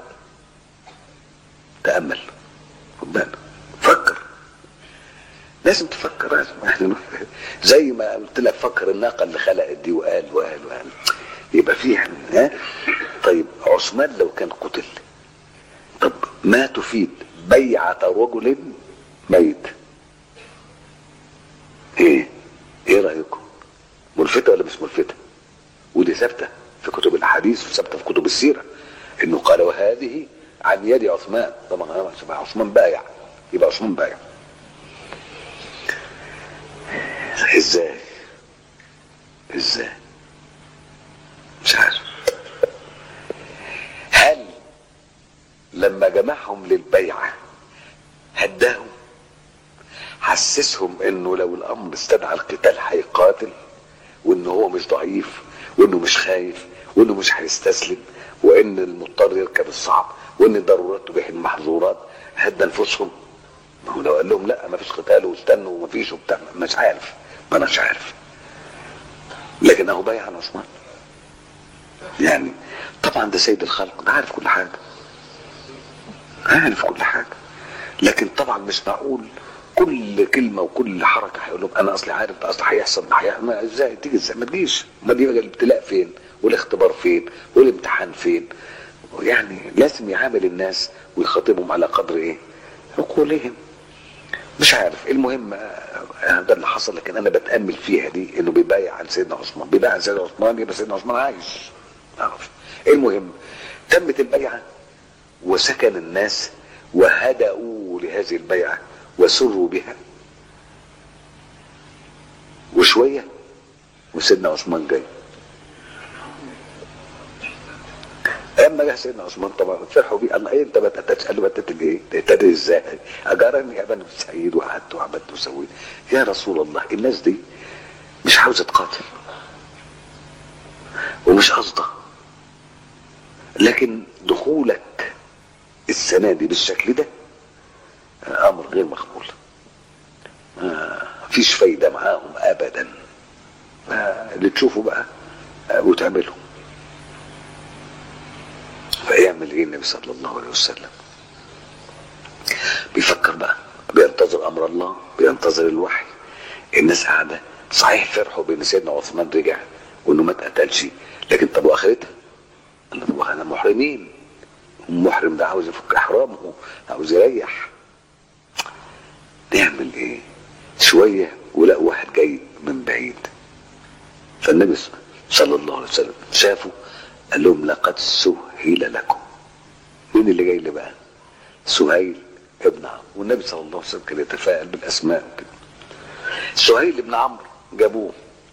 تأمل خد بالك فكر لازم تفكر لازم يعني زي ما قلت لك فكر الناقه اللي خلقت دي وقال وقال وقال يبقى فيها ها طيب عثمان لو كان قتل طب ما تفيد بيعة رجل ميت ايه ايه رايكم ملفتة ولا مش ملفتة ودي ثابتة في كتب الحديث وثابتة في كتب السيرة انه قال وهذه عن يد عثمان طبعا عثمان بايع يبقى عثمان بايع ازاي ازاي مش عارف هل لما جمعهم للبيعة هداهم حسسهم انه لو الامر استدعى القتال هيقاتل وانه هو مش ضعيف وانه مش خايف وانه مش هيستسلم وان المضطر يركب الصعب وان الضرورات تبيح المحظورات هدى انفسهم ما هو لو قال لهم لا ما فيش قتال واستنوا وما فيش وبتاع مش عارف ما اناش عارف لكن اهو بايع على عثمان يعني طبعا ده سيد الخلق ده عارف كل حاجه عارف كل حاجه لكن طبعا مش معقول كل كلمه وكل حركه هيقول لهم انا اصلي عارف ده اصلي هيحصل ده هيحصل ما ازاي تيجي ازاي ما تجيش ما دي الابتلاء فين والاختبار فين والامتحان فين يعني لازم يعامل الناس ويخاطبهم على قدر ايه عقولهم مش عارف المهم آه، ده اللي حصل لكن انا بتامل فيها دي انه بيبايع عن سيدنا عثمان بيبايع عن سيدنا عثمان يبقى سيدنا عثمان عايش أعرف. المهم تمت البيعه وسكن الناس وهدأوا لهذه البيعه وسروا بها وشويه وسيدنا عثمان جاي اما جه سيدنا عثمان طبعا فرحوا بيه الله ايه انت ما تقتلش قال له بتقتل ايه؟ تقتل ازاي؟ اجرني يا بني سعيد وقعدت وعملت وسويت يا رسول الله الناس دي مش عاوزه تقاتل ومش قصده لكن دخولك السنه دي بالشكل ده امر غير مقبول آه، مفيش فايده معاهم ابدا آه، اللي تشوفه بقى آه، وتعمله فيعمل ايه النبي صلى الله عليه وسلم بيفكر بقى بينتظر امر الله بينتظر الوحي الناس قاعده صحيح فرحوا بان سيدنا عثمان رجع وانه ما اتقتلش لكن طب واخرتها قال طب احنا محرمين المحرم ده عاوز يفك احرامه عاوز يريح نعمل ايه شويه ولقى واحد جاي من بعيد فالنبي صلى الله عليه وسلم شافه قال لهم لقد سهل لكم مين اللي جاي لي بقى سهيل ابن عمرو والنبي صلى الله عليه وسلم كان يتفائل بالاسماء وكده سهيل ابن عمرو جابوه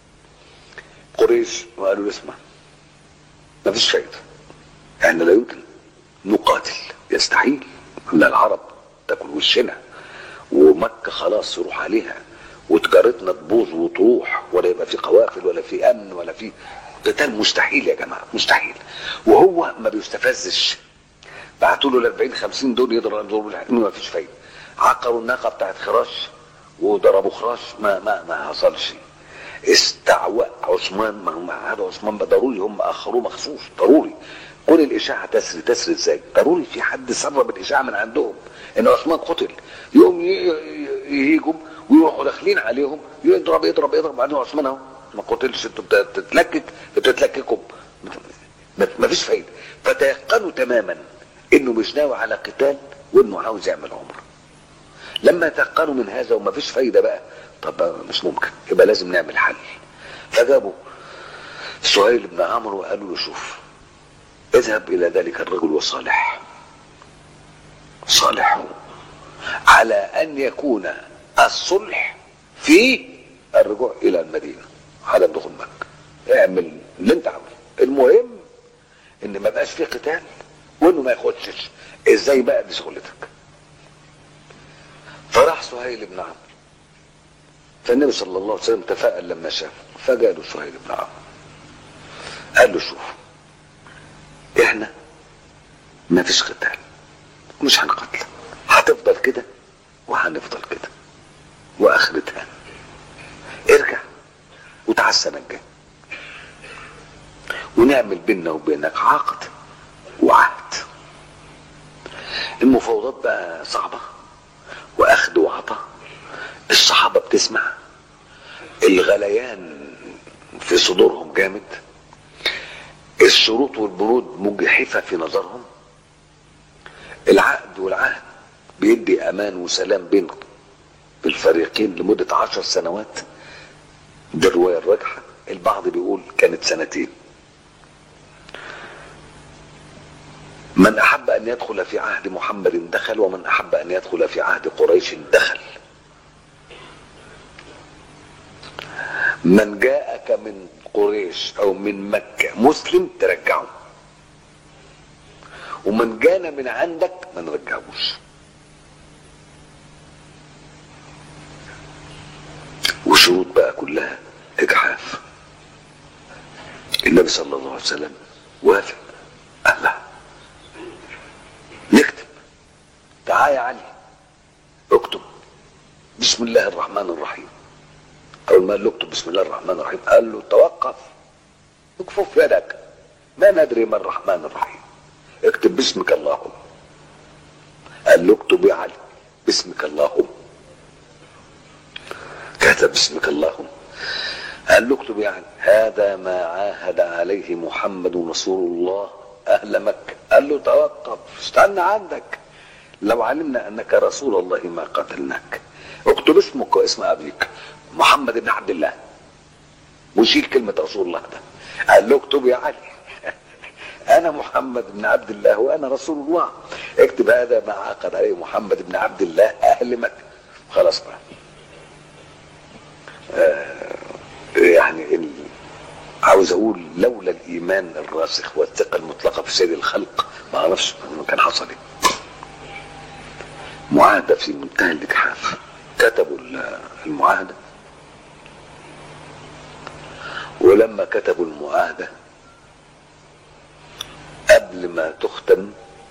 قريش وقالوا له اسمع ما فيش فايده احنا لا يمكن نقاتل يستحيل ان العرب تاكل وشنا ومكه خلاص يروح عليها وتجارتنا تبوظ وتروح ولا يبقى في قوافل ولا في امن ولا في قتال مستحيل يا جماعه مستحيل وهو ما بيستفزش بعتوا له ال 40 50 دول يضرب يضربوا الحكم ما فيش فايده عقروا الناقه بتاعت خراش وضربوا خراش ما ما ما حصلش استعوى عثمان ما هم قعدوا عثمان بقى ضروري هم اخروه مخصوص ضروري كل الاشاعه تسري تسري ازاي؟ ضروري في حد سرب الاشاعه من عندهم ان عثمان قتل يقوم ي- ي- يهيجوا ويروحوا داخلين عليهم يضرب يضرب يضرب بعدين عثمان اهو ما قتلش انتوا بت- بتتلكك بتتلككوا ما ما فيش فايده فتيقنوا تماما انه مش ناوي على قتال وانه عاوز يعمل عمره لما تيقنوا من هذا وما فيش فايده بقى طب مش ممكن يبقى لازم نعمل حل فجابوا سهيل بن عمرو وقالوا له شوف اذهب الى ذلك الرجل وصالح صالحه على ان يكون الصلح في الرجوع الى المدينه عدم دخول مكه اعمل اللي انت عاوزه المهم ان ما بقاش فيه قتال وانه ما ياخدش ازاي بقى دي شغلتك فراح سهيل بن عمرو فالنبي صلى الله عليه وسلم تفاءل لما شافه فجاء له سهيل بن عمرو قال له شوف احنا ما فيش قتال مش هنقتل هتفضل كده وهنفضل كده واخرتها ارجع وتعال السنه الجايه ونعمل بيننا وبينك عقد وعهد المفاوضات بقى صعبه واخد وعطاء الصحابه بتسمع الغليان في صدورهم جامد الشروط والبنود مجحفه في نظرهم العقد والعهد بيدي امان وسلام بين الفريقين لمده عشر سنوات دي الروايه الراجحه البعض بيقول كانت سنتين من احب ان يدخل في عهد محمد دخل ومن احب ان يدخل في عهد قريش دخل من جاءك من قريش او من مكه مسلم ترجعه ومن جانا من عندك ما نرجعوش وشروط بقى كلها اجحاف النبي صلى الله عليه وسلم وافق قال لا نكتب تعال يا علي اكتب بسم الله الرحمن الرحيم اول ما قال له اكتب بسم الله الرحمن الرحيم قال له توقف اكفف يدك ما ندري ما الرحمن الرحيم اكتب باسمك اللهم قال له اكتب يا علي باسمك اللهم كتب باسمك اللهم قال له اكتب يعني هذا ما عاهد عليه محمد رسول الله اهل مكه قال له توقف استنى عندك لو علمنا انك رسول الله ما قتلناك اكتب اسمك واسم ابيك محمد بن عبد الله وشيل كلمة رسول الله ده قال له اكتب يا علي انا محمد بن عبد الله وانا رسول الله اكتب هذا ما عقد عليه محمد بن عبد الله اهل مكة خلاص بقى آه يعني ال... عاوز اقول لولا الايمان الراسخ والثقه المطلقه في سيد الخلق ما اعرفش كان حصل ايه معاهده في منتهى الاجحاف كتبوا المعاهده ولما كتبوا المعاهده قبل ما تختم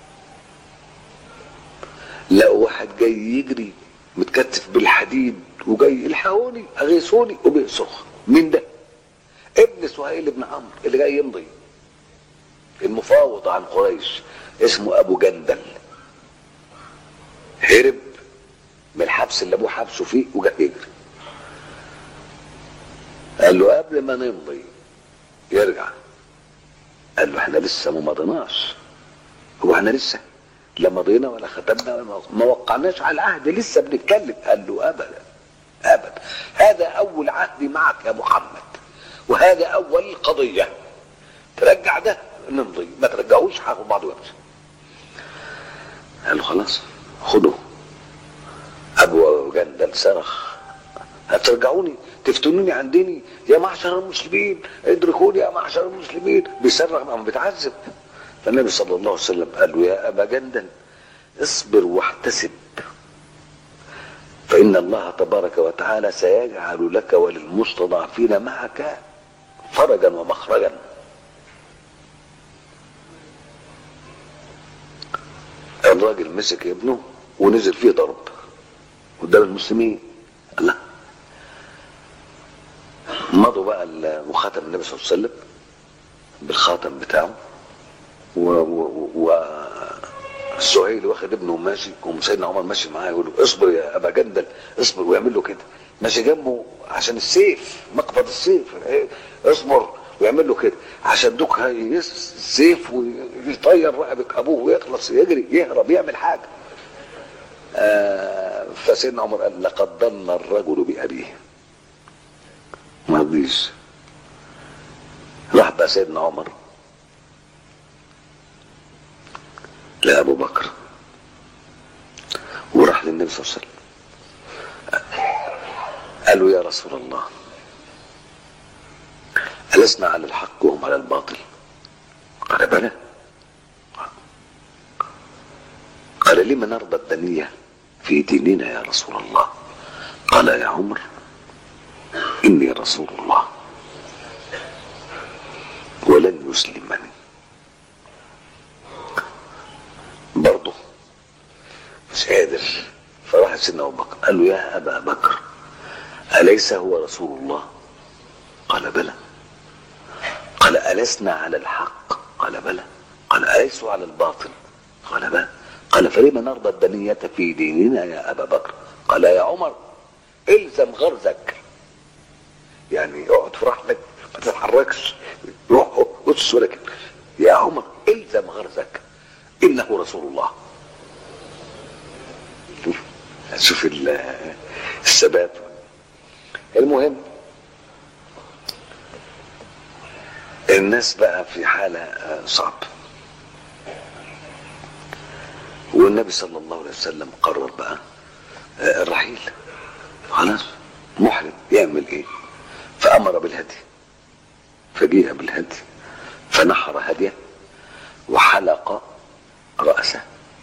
لقوا واحد جاي يجري متكتف بالحديد وجاي الحقوني اغيثوني وبيصرخ مين ده؟ ابن سهيل بن عمرو اللي جاي يمضي المفاوض عن قريش اسمه ابو جندل هرب من الحبس اللي ابوه حبسه فيه وجاي يجري قال له قبل ما نمضي يرجع قال له احنا لسه ما مضيناش هو احنا لسه لا مضينا ولا ختمنا ولا ما وقعناش على العهد لسه بنتكلم قال له ابدا ابدا هذا اول عهد معك يا محمد وهذا اول قضيه ترجع ده نمضي ما ترجعوش هاخد بعض وامشي قال له خلاص خده ابو جندل صرخ هترجعوني تفتنوني عن ديني يا معشر المسلمين ادركوني يا معشر المسلمين بيصرخ ما بيتعذب فالنبي صلى الله عليه وسلم قال له يا ابا جندل اصبر واحتسب فان الله تبارك وتعالى سيجعل لك وللمستضعفين معك فرجا ومخرجا الراجل مسك ابنه ونزل فيه ضرب قدام المسلمين لا مضوا بقى وخاتم النبي صلى الله عليه وسلم بالخاتم بتاعه و, و, و السهيل واخد ابنه وماشي وسيدنا عمر ماشي معاه يقول له اصبر يا ابا جندل اصبر ويعمل له كده ماشي جنبه عشان السيف مقبض السيف اصبر ويعمل له كده عشان دوك السيف ويطير رقبه ابوه ويخلص يجري يهرب يعمل حاجه آه فسيدنا عمر قال لقد ضل الرجل بابيه ما رضيش راح بقى سيدنا عمر لأبو بكر وراح للنبي صلى الله عليه وسلم قال له يا رسول الله ألسنا على الحق وهم على الباطل قال بلى قال لم نرضى الدنية في ديننا يا رسول الله قال يا عمر إني رسول الله ولن يسلمني برضه مش قادر فراح سيدنا ابو بكر قال له يا ابا بكر اليس هو رسول الله قال بلى قال السنا على الحق قال بلى قال اليسوا على الباطل قال بلى قال فلما نرضى الدنية في ديننا يا ابا بكر قال يا عمر الزم غرزك يعني اقعد في رحلك ما تتحركش روح بص ولكن يا عمر الزم غرزك انه رسول الله شوف الثبات المهم الناس بقى في حالة صعب والنبي صلى الله عليه وسلم قرر بقى الرحيل خلاص محرم يعمل ايه فامر بالهدي فجيء بالهدي فنحر هديه وحلق رأسه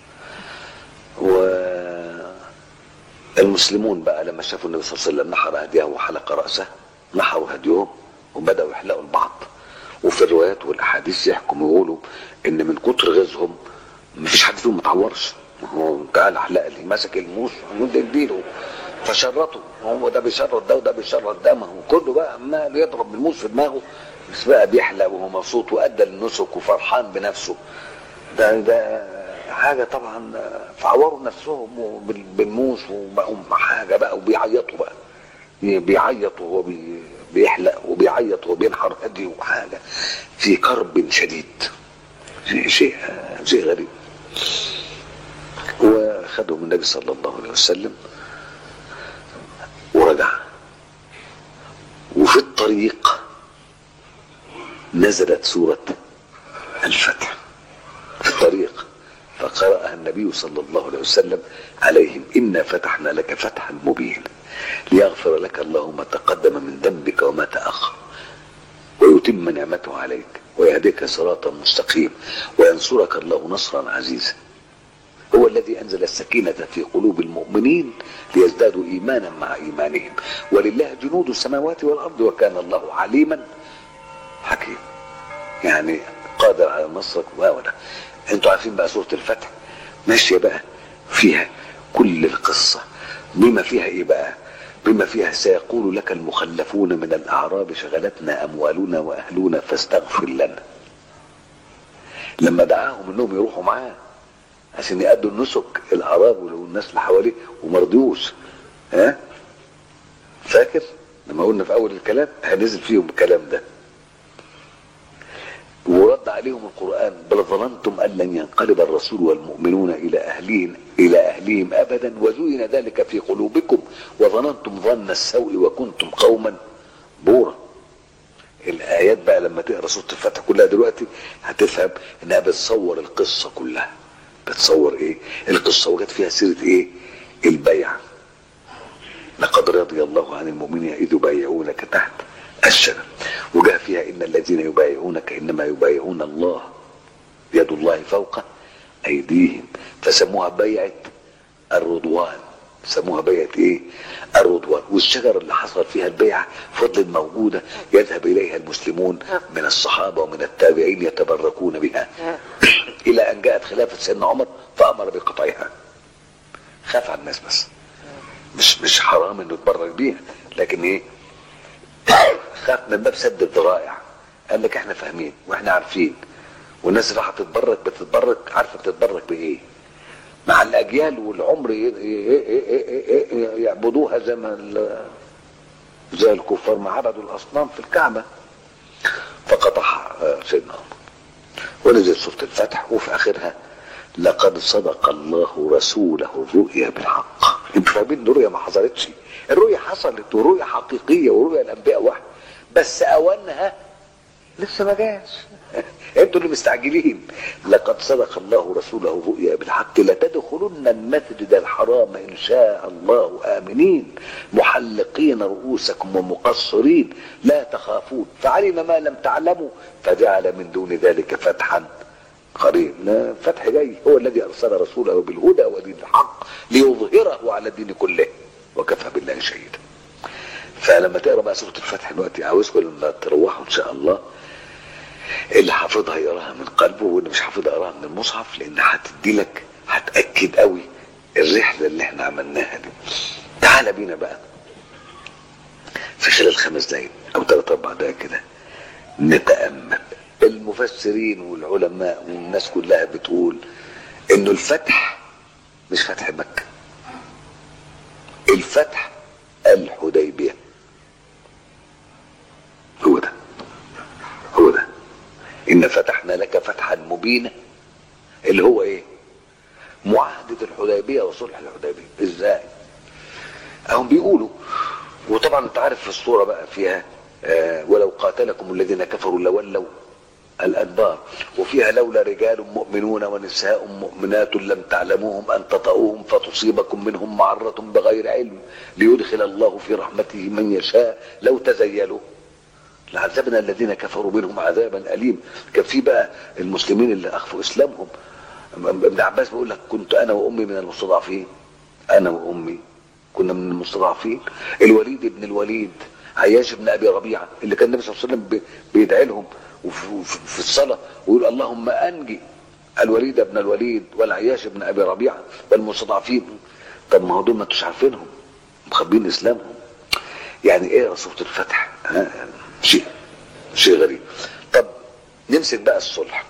والمسلمون بقى لما شافوا النبي صلى الله عليه وسلم نحر هديه وحلق رأسه نحروا هديهم وبدأوا يحلقوا البعض وفي الروايات والأحاديث يحكم يقولوا إن من كتر غيظهم مفيش حد فيهم متعورش هو تعالى احلق لي مسك الموس ومد اديله فشرطه هو ده بيشرط ده وده بيشرط ده ما هو كله بقى عمال يضرب بالموس في دماغه بس بقى بيحلق وهو مبسوط وادى النسك وفرحان بنفسه ده ده حاجة طبعا فعوروا نفسهم بالموس وبقوا حاجة بقى وبيعيطوا بقى بيعيط وهو بيحلق وبيعيط وهو بينحر هدي وحاجة في كرب شديد شيء شيء شيء غريب وخدهم النبي صلى الله عليه وسلم ورجع وفي الطريق نزلت سورة الفتح في الطريق فقرأها النبي صلى الله عليه وسلم عليهم إنا فتحنا لك فتحا مبينا ليغفر لك الله ما تقدم من ذنبك وما تأخر ويتم نعمته عليك ويهديك صراطا مستقيما وينصرك الله نصرا عزيزا هو الذي أنزل السكينة في قلوب المؤمنين ليزدادوا إيمانا مع إيمانهم ولله جنود السماوات والأرض وكان الله عليما حكيما يعني قادر على نصرك وهذا انتوا عارفين بقى سورة الفتح ماشية بقى فيها كل القصة بما فيها ايه بقى بما فيها سيقول لك المخلفون من الأعراب شغلتنا أموالنا وأهلنا فاستغفر لنا لما دعاهم انهم يروحوا معاه عشان يأدوا النسك الأعراب والناس اللي حواليه وما رضيوش ها فاكر لما قلنا في أول الكلام هنزل فيهم الكلام ده ورد عليهم القرآن بل ظننتم أن لن ينقلب الرسول والمؤمنون إلى أهلهم إلى أهلهم أبدا وزين ذلك في قلوبكم وظننتم ظن السوء وكنتم قوما بورا الآيات بقى لما تقرأ سورة الفتح كلها دلوقتي هتفهم إنها بتصور القصة كلها بتصور إيه القصة وجد فيها سيرة إيه البيع لقد رضي الله عن المؤمنين إذ يبايعونك تحت الشجر وجاء فيها ان الذين يبايعونك انما يبايعون الله يد الله فوق ايديهم فسموها بيعه الرضوان سموها بيعه ايه الرضوان والشجر اللي حصل فيها البيعه فضلت موجوده يذهب اليها المسلمون من الصحابه ومن التابعين يتبركون بها الى ان جاءت خلافه سيدنا عمر فامر بقطعها خاف على الناس بس مش مش حرام انه يتبرك بيها لكن ايه خاف من باب سد الذرائع قال لك احنا فاهمين واحنا عارفين والناس اللي راح تتبرك بتتبرك عارفه بتتبرك بايه مع الاجيال والعمر يعبدوها زي ما زي الكفار ما عبدوا الاصنام في الكعبه فقطعها سيدنا عمر ونزل سوره الفتح وفي اخرها لقد صدق الله رسوله الرؤيا بالحق انتوا فاهمين الرؤيا ما حصلتش الرؤيا حصلت ورؤيا حقيقيه ورؤيا الانبياء واحد بس اوانها لسه ما جاش انتوا اللي مستعجلين لقد صدق الله رسوله الرؤيا بالحق لتدخلن المسجد الحرام ان شاء الله امنين محلقين رؤوسكم ومقصرين لا تخافون فعلم ما لم تعلموا فجعل من دون ذلك فتحا قريب لا فتح جاي هو الذي ارسل رسوله بالهدى ودين الحق ليظهره على الدين كله وكفى بالله شهيدا فلما تقرا بقى سوره الفتح دلوقتي عاوزكم لما تروحوا ان شاء الله اللي حافظها يقراها من قلبه واللي مش حافظها يقراها من المصحف لان هتدي لك هتاكد قوي الرحله اللي احنا عملناها دي تعال بينا بقى في خلال خمس دقايق او ثلاث اربع دقايق كده نتامل المفسرين والعلماء والناس كلها بتقول انه الفتح مش فتح مكه الفتح الحديبيه هو ده هو ده إن فتحنا لك فتحا مبينا اللي هو إيه؟ معاهدة الحديبية وصلح الحديبية إزاي؟ هم بيقولوا وطبعا أنت عارف في الصورة بقى فيها آه ولو قاتلكم الذين كفروا لولوا الأدبار وفيها لولا رجال مؤمنون ونساء مؤمنات لم تعلموهم أن تطؤوهم فتصيبكم منهم معرة بغير علم ليدخل الله في رحمته من يشاء لو تزيلوا لعذبنا الذين كفروا منهم عذابا اليم كان في بقى المسلمين اللي اخفوا اسلامهم ابن عباس بيقول لك كنت انا وامي من المستضعفين انا وامي كنا من المستضعفين الوليد بن الوليد عياش بن ابي ربيعه اللي كان النبي صلى الله عليه وسلم بيدعي لهم في الصلاه ويقول اللهم انجي الوليد بن الوليد والعياش بن ابي ربيعه والمستضعفين طب ما هو دول ما انتوش عارفينهم مخبين اسلامهم يعني ايه سوره الفتح ها شيء شيء غريب طب نمسك بقى الصلح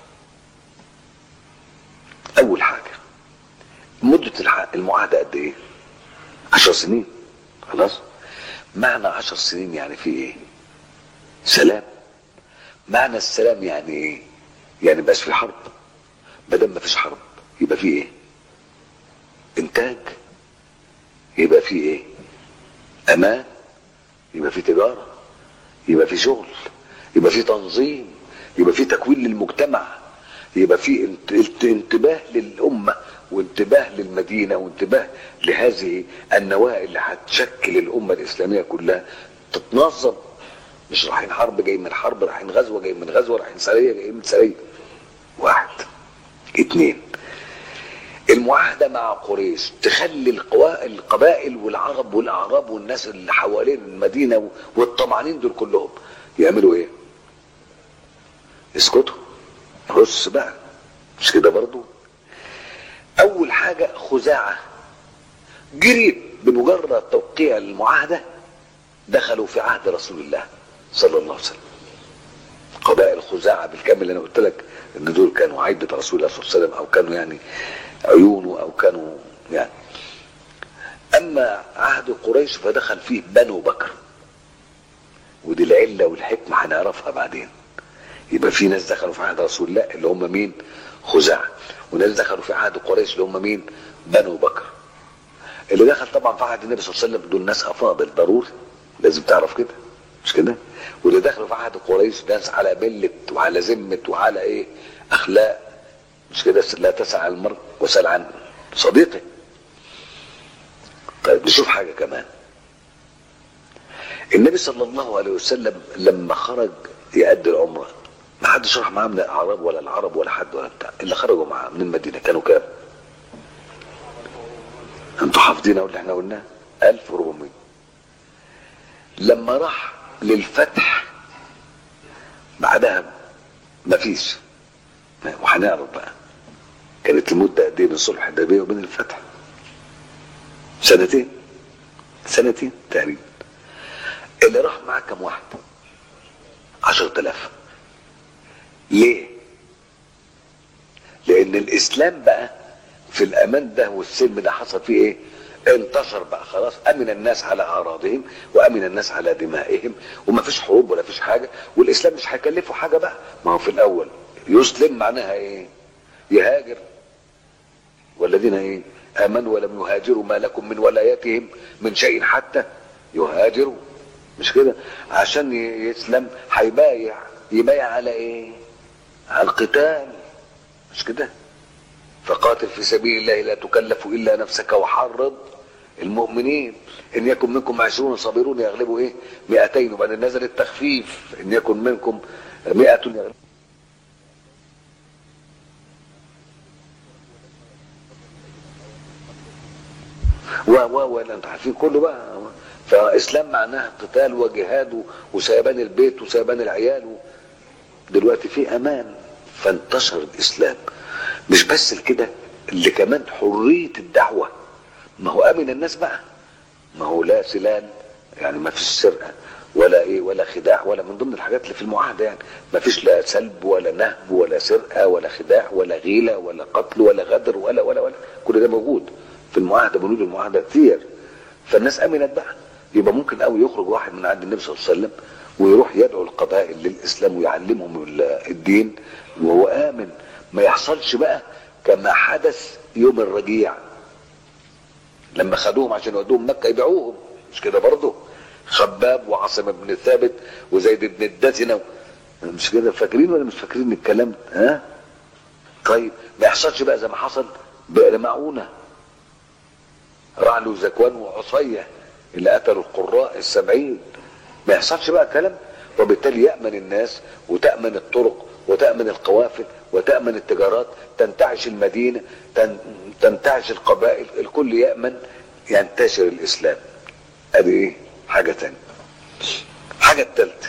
اول حاجه مدة المعاهدة قد ايه عشر سنين خلاص معنى عشر سنين يعني في ايه سلام معنى السلام يعني ايه يعني بقاش في حرب بدل ما فيش حرب يبقى في ايه انتاج يبقى في ايه امان يبقى في تجاره يبقى في شغل يبقى في تنظيم يبقى في تكوين للمجتمع يبقى في انتباه للأمة وانتباه للمدينة وانتباه لهذه النواة اللي هتشكل الأمة الإسلامية كلها تتنظم مش رايحين حرب جاي من حرب رايحين غزوة جاي من غزوة رايحين سرية جاي من سرية واحد اتنين المعاهدة مع قريش تخلي القبائل والعرب والأعراب والناس اللي حوالين المدينة والطمعانين دول كلهم يعملوا ايه اسكتوا بص بقى مش كده برضو اول حاجة خزاعة جريت بمجرد توقيع المعاهدة دخلوا في عهد رسول الله صلى الله عليه وسلم قبائل خزاعة بالكامل اللي انا قلت لك ان دول كانوا عيبة رسول الله صلى الله عليه وسلم او كانوا يعني عيونه او كانوا يعني اما عهد قريش فدخل فيه بنو بكر ودي العله والحكمه هنعرفها بعدين يبقى في ناس دخلوا في عهد رسول الله اللي هم مين خزاعه وناس دخلوا في عهد قريش اللي هم مين بنو بكر اللي دخل طبعا في عهد النبي صلى الله عليه وسلم دول ناس افاضل ضروري لازم تعرف كده مش كده واللي دخلوا في عهد قريش ناس على مله وعلى ذمه وعلى ايه اخلاق مش كده لا تسأل عن المرء وسأل عن صديقه طيب نشوف حاجة كمان النبي صلى الله عليه وسلم لما خرج يأدي العمرة ما حدش راح معاه من الأعراب ولا العرب ولا حد ولا بتاع اللي خرجوا معاه من المدينة كانوا كام؟ انتوا حافظين اللي احنا قلناه 1400 لما راح للفتح بعدها مفيش وهنعرف بقى كانت المدة قد ايه من صلح الحديبية وبين الفتح سنتين سنتين تقريبا اللي راح معاه كم واحد عشرة آلاف ليه لان الاسلام بقى في الامان ده والسلم ده حصل فيه ايه انتشر بقى خلاص امن الناس على اعراضهم وامن الناس على دمائهم وما فيش حروب ولا فيش حاجه والاسلام مش هيكلفه حاجه بقى ما هو في الاول يسلم معناها ايه يهاجر والذين ايه امنوا ولم يهاجروا ما لكم من ولايتهم من شيء حتى يهاجروا مش كده عشان يسلم هيبايع يبايع على ايه على القتال مش كده فقاتل في سبيل الله لا تكلف الا نفسك وحرض المؤمنين ان يكن منكم عشرون صابرون يغلبوا ايه مئتين وبعدين نزل التخفيف ان يكن منكم مئة يغلبوا و و و انتوا عارفين كله بقى فاسلام معناها قتال وجهاد وسيبان البيت وسيبان العيال دلوقتي في امان فانتشر الاسلام مش بس كده اللي كمان حريه الدعوه ما هو امن الناس بقى ما هو لا سلال يعني ما فيش سرقه ولا ايه ولا خداع ولا من ضمن الحاجات اللي في المعاهده يعني ما فيش لا سلب ولا نهب ولا سرقه ولا خداع ولا غيله ولا قتل ولا غدر ولا ولا ولا كل ده موجود في المعاهده بنود المعاهده كتير فالناس امنت بقى يبقى ممكن قوي يخرج واحد من عند النبي صلى الله عليه وسلم ويروح يدعو القبائل للاسلام ويعلمهم الدين وهو امن ما يحصلش بقى كما حدث يوم الرجيع لما خدوهم عشان يودوهم مكه يبيعوهم مش كده برضه خباب وعاصم بن ثابت وزيد بن الدثنه مش كده فاكرين ولا مش فاكرين الكلام ها طيب ما يحصلش بقى زي ما حصل بئر معونه رعل وزكوان وعصيه اللي قتلوا القراء السبعين ما يحصلش بقى كلام وبالتالي يأمن الناس وتأمن الطرق وتأمن القوافل وتأمن التجارات تنتعش المدينة تنتعش القبائل الكل يأمن ينتشر الإسلام ادي ايه حاجة تانية حاجة التالتة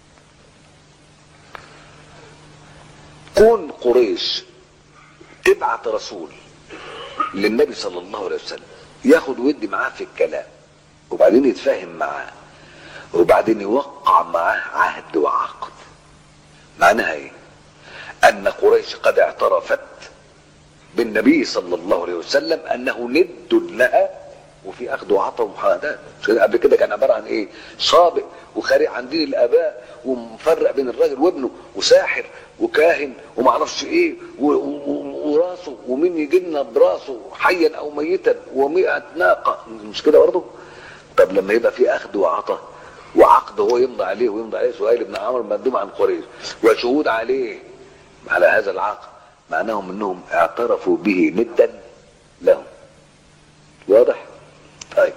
كون قريش تبعت رسول للنبي صلى الله عليه وسلم ياخد ودي معاه في الكلام وبعدين يتفاهم معاه وبعدين يوقع معاه عهد وعقد معناها ايه ان قريش قد اعترفت بالنبي صلى الله عليه وسلم انه ند لها وفي اخذ وعطاء ومحادات قبل كده كان عباره عن ايه صابئ وخارق عن دين الاباء ومفرق بين الراجل وابنه وساحر وكاهن وما اعرفش ايه وراسه ومين يجي لنا براسه حيا او ميتا ومئة ناقه مش كده برضه طب لما يبقى في اخذ وعطاء وعقد هو يمضي عليه ويمضي عليه سهيل بن عمرو مندوب عن قريش وشهود عليه على هذا العقد معناهم انهم اعترفوا به ندا لهم واضح طيب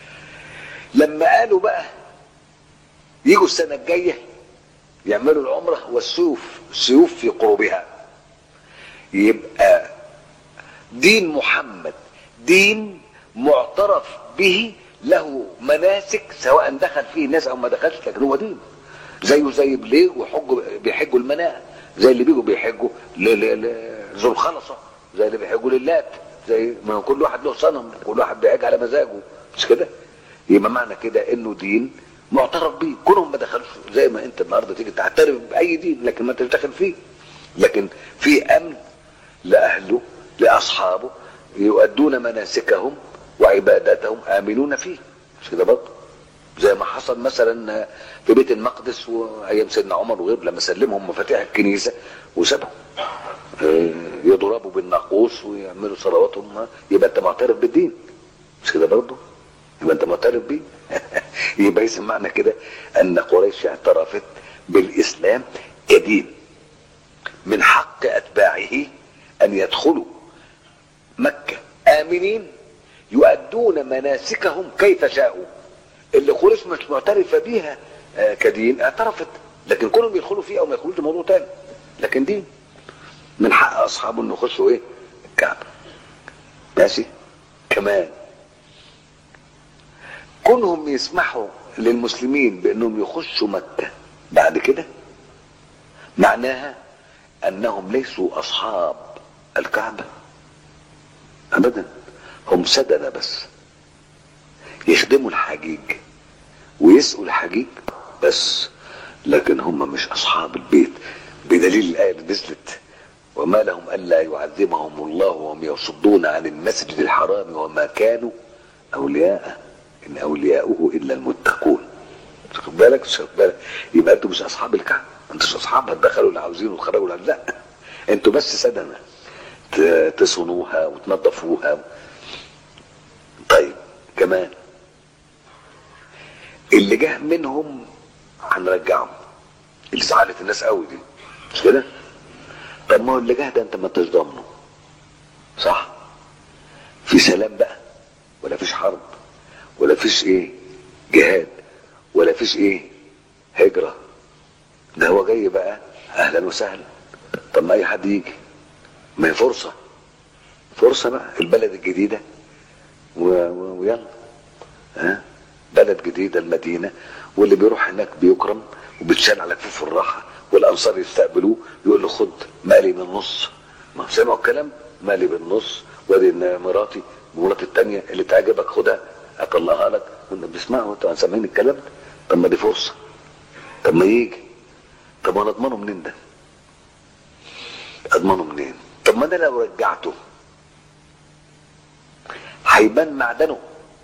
لما قالوا بقى يجوا السنة الجاية يعملوا العمرة والسيوف سيوف في قربها يبقى دين محمد دين معترف به له مناسك سواء دخل فيه ناس او ما دخلش لكن هو دين زيه زي بليه وحجوا بيحجوا المناة زي اللي بيجوا بيحجوا ذو الخلصة زي اللي بيحجوا للات زي ما كل واحد له صنم كل واحد بيحج على مزاجه مش كده يبقى معنى كده انه دين معترف بيه كلهم ما دخلوش زي ما انت النهارده تيجي تعترف باي دين لكن ما انتش داخل فيه لكن في امن لاهله لاصحابه يؤدون مناسكهم وعباداتهم امنون فيه مش كده برضه زي ما حصل مثلا في بيت المقدس وايام سيدنا عمر وغيره لما سلمهم مفاتيح الكنيسه وسابهم يضربوا بالناقوس ويعملوا صلواتهم يبقى انت معترف بالدين مش كده برضه يبقى انت معترف بيه يبقى اسم معنى كده ان قريش اعترفت بالاسلام كدين من حق اتباعه ان يدخلوا مكه امنين يؤدون مناسكهم كيف شاءوا اللي قريش مش معترفه بيها كدين اعترفت لكن كلهم يدخلوا فيه او ما يدخلوش موضوع تاني لكن دين من حق اصحابه انه يخشوا ايه الكعبه ماشي كمان كونهم يسمحوا للمسلمين بانهم يخشوا مكه بعد كده معناها انهم ليسوا اصحاب الكعبه ابدا هم سدنه بس يخدموا الحجيج ويسقوا الحجيج بس لكن هم مش اصحاب البيت بدليل الايه اللي نزلت وما لهم الا يعذبهم الله وهم يصدون عن المسجد الحرام وما كانوا اولياءه ان اولياؤه الا المتقون خد بالك مش خد بالك يبقى انتوا مش اصحاب الكعبه انتوا مش اصحاب هتدخلوا اللي عاوزينه وتخرجوا اللي لا انتوا بس سدنه تصونوها وتنظفوها طيب كمان اللي جه منهم هنرجعهم اللي زعلت الناس قوي دي مش كده طب ما هو اللي جه ده انت ما انتش ضامنه صح في سلام بقى ولا فيش حرب ولا فيش ايه جهاد ولا فيش ايه هجرة ده هو جاي بقى اهلا وسهلا طب ما اي حد يجي ما هي فرصة فرصة بقى البلد الجديدة و- و- ويلا ها بلد جديدة المدينة واللي بيروح هناك بيكرم وبتشال على كفوف الراحة والأنصار يستقبلوه يقول له خد مالي من النص ما سمعوا الكلام مالي بالنص وادي إن مراتي مراتي التانية اللي تعجبك خدها اطلعها لك كنا بنسمعه انتوا سامعين الكلام ده طب ما دي فرصة طب ما يجي طب انا اضمنه منين ده اضمنه منين طب ما انا لو رجعته هيبان معدنه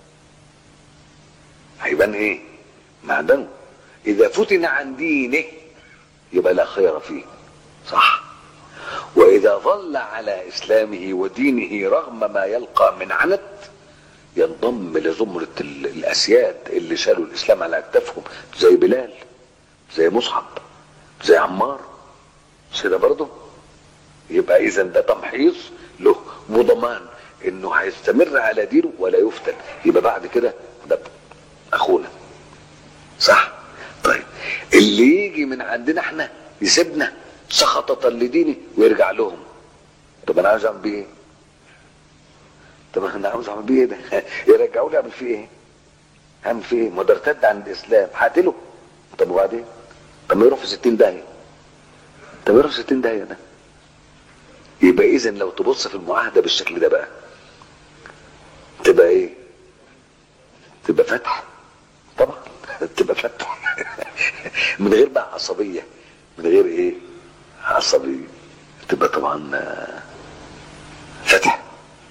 هيبان ايه معدنه اذا فتن عن دينه يبقى لا خير فيه صح واذا ظل على اسلامه ودينه رغم ما يلقى من عنت ينضم لزمرة ال- الاسياد اللي شالوا الاسلام على اكتافهم زي بلال زي مصعب زي عمار مش كده برضه يبقى اذا ده تمحيص له وضمان انه هيستمر على دينه ولا يفتن يبقى بعد كده ده اخونا صح طيب اللي يجي من عندنا احنا يسيبنا سخطة لديني ويرجع لهم طب انا عاوز اعمل بيه ايه طب انا عاوز اعمل بيه ايه ده يرجعوا لي اعمل فيه ايه اعمل فيه ايه ما ده ارتد عن الاسلام هقتله طب وبعدين طب ما يروح في 60 داهيه طب يروح في 60 داهيه ده يبقى اذا لو تبص في المعاهده بالشكل ده بقى تبقى ايه تبقى فتح طبعا تبقى فتح من غير بقى عصبيه من غير ايه عصبيه تبقى طبعا آه، فتح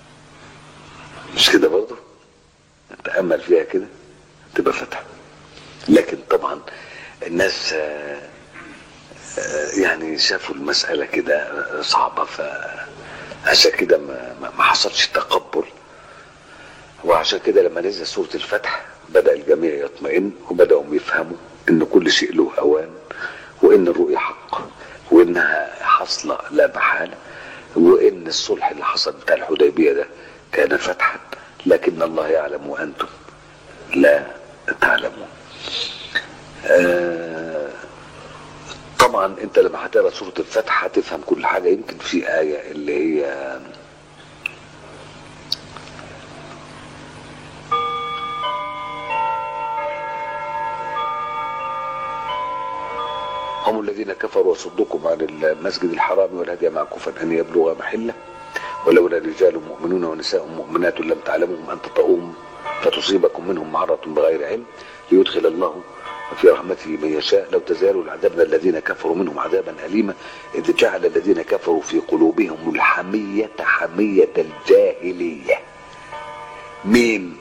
مش كده برضه تأمل فيها كده تبقى فتح لكن طبعا الناس آه، آه، يعني شافوا المسألة كده آه، صعبة فعشان كده ما, ما- ما حصلش تقبل وعشان كده لما نزل سورة الفتح بدأ الجميع يطمئن وبدأوا يفهموا ان كل شيء له اوان وان الرؤية حق وانها حاصلة لا محالة وان الصلح اللي حصل بتاع الحديبية ده كان فتحا لكن الله يعلم وانتم لا تعلمون آه طبعا انت لما هتقرا سوره الفتح هتفهم كل حاجه يمكن في ايه اللي هي هم الذين كفروا وصدوكم عن المسجد الحرام والهدي معكوفا ان يبلغ محله ولولا رجال مؤمنون ونساء مؤمنات لم تعلموهم ان تطؤوهم فتصيبكم منهم معرة بغير علم ليدخل الله في رحمته من يشاء لو تزالوا العذابنا الذين كفروا منهم عذابا أليما إذ جعل الذين كفروا في قلوبهم الحمية حمية الجاهلية مين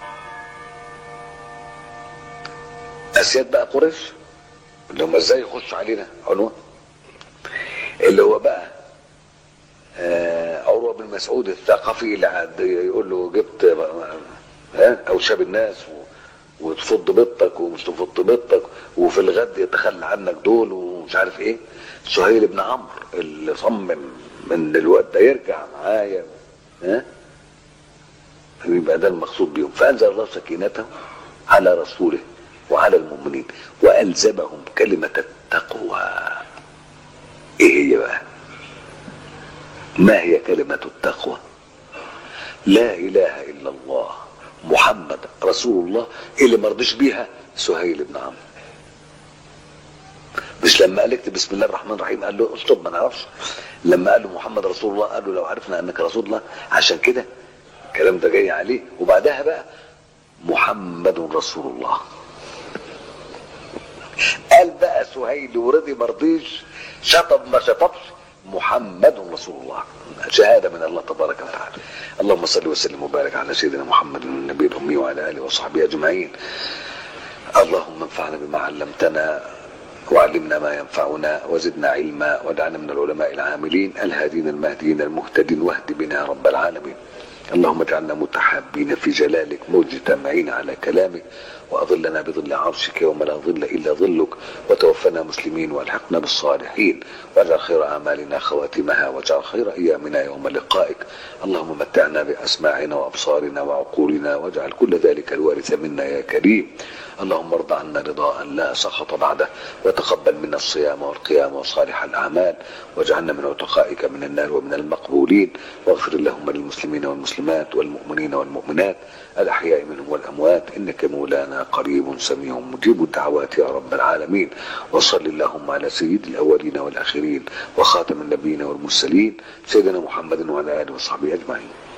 أسياد بقى قريش اللي هم ازاي يخشوا علينا عنوان اللي هو بقى آه، عروة بن مسعود الثقفي اللي قعد يقول له جبت آه، ها او شاب الناس و- وتفض بيضتك ومش تفض بيضتك وفي الغد يتخلى عنك دول ومش عارف ايه سهيل بن عمرو اللي صمم من الوقت ده يرجع معايا ها يبقى ده المقصود بيهم فانزل الله سكينته على رسوله وعلى المؤمنين والزمهم كلمه التقوى ايه هي بقى ما هي كلمه التقوى لا اله الا الله محمد رسول الله اللي ما رضيش بيها سهيل بن عمرو مش لما قال اكتب بسم الله الرحمن الرحيم قال له استوب ما نعرفش لما قال له محمد رسول الله قال له لو عرفنا انك رسول الله عشان كده الكلام ده جاي عليه وبعدها بقى محمد رسول الله قال بقى سهيل ورضي مرضيش شطب ما شطبش محمد رسول الله شهاده من الله تبارك وتعالى اللهم صل وسلم وبارك على سيدنا محمد النبي الامي وعلى اله وصحبه اجمعين اللهم انفعنا بما علمتنا وعلمنا ما ينفعنا وزدنا علما واجعلنا من العلماء العاملين الهادين المهديين المهتدين واهد بنا يا رب العالمين اللهم اجعلنا متحابين في جلالك مجتمعين على كلامك وأظلنا بظل عرشك يوم لا ظل إلا ظلك وتوفنا مسلمين والحقنا بالصالحين واجعل خير أعمالنا خواتمها واجعل خير أيامنا يوم لقائك اللهم متعنا بأسماعنا وأبصارنا وعقولنا واجعل كل ذلك الوارث منا يا كريم اللهم ارض عنا رضاء لا سخط بعده وتقبل منا الصيام والقيام وصالح الأعمال واجعلنا من عتقائك من النار ومن المقبولين واغفر اللهم للمسلمين والمسلمات والمؤمنين والمؤمنات الأحياء منهم والأموات إنك مولانا قريب سميع مجيب الدعوات يا رب العالمين وصل اللهم على سيد الأولين والآخرين وخاتم النبيين والمرسلين سيدنا محمد وعلى آله وصحبه أجمعين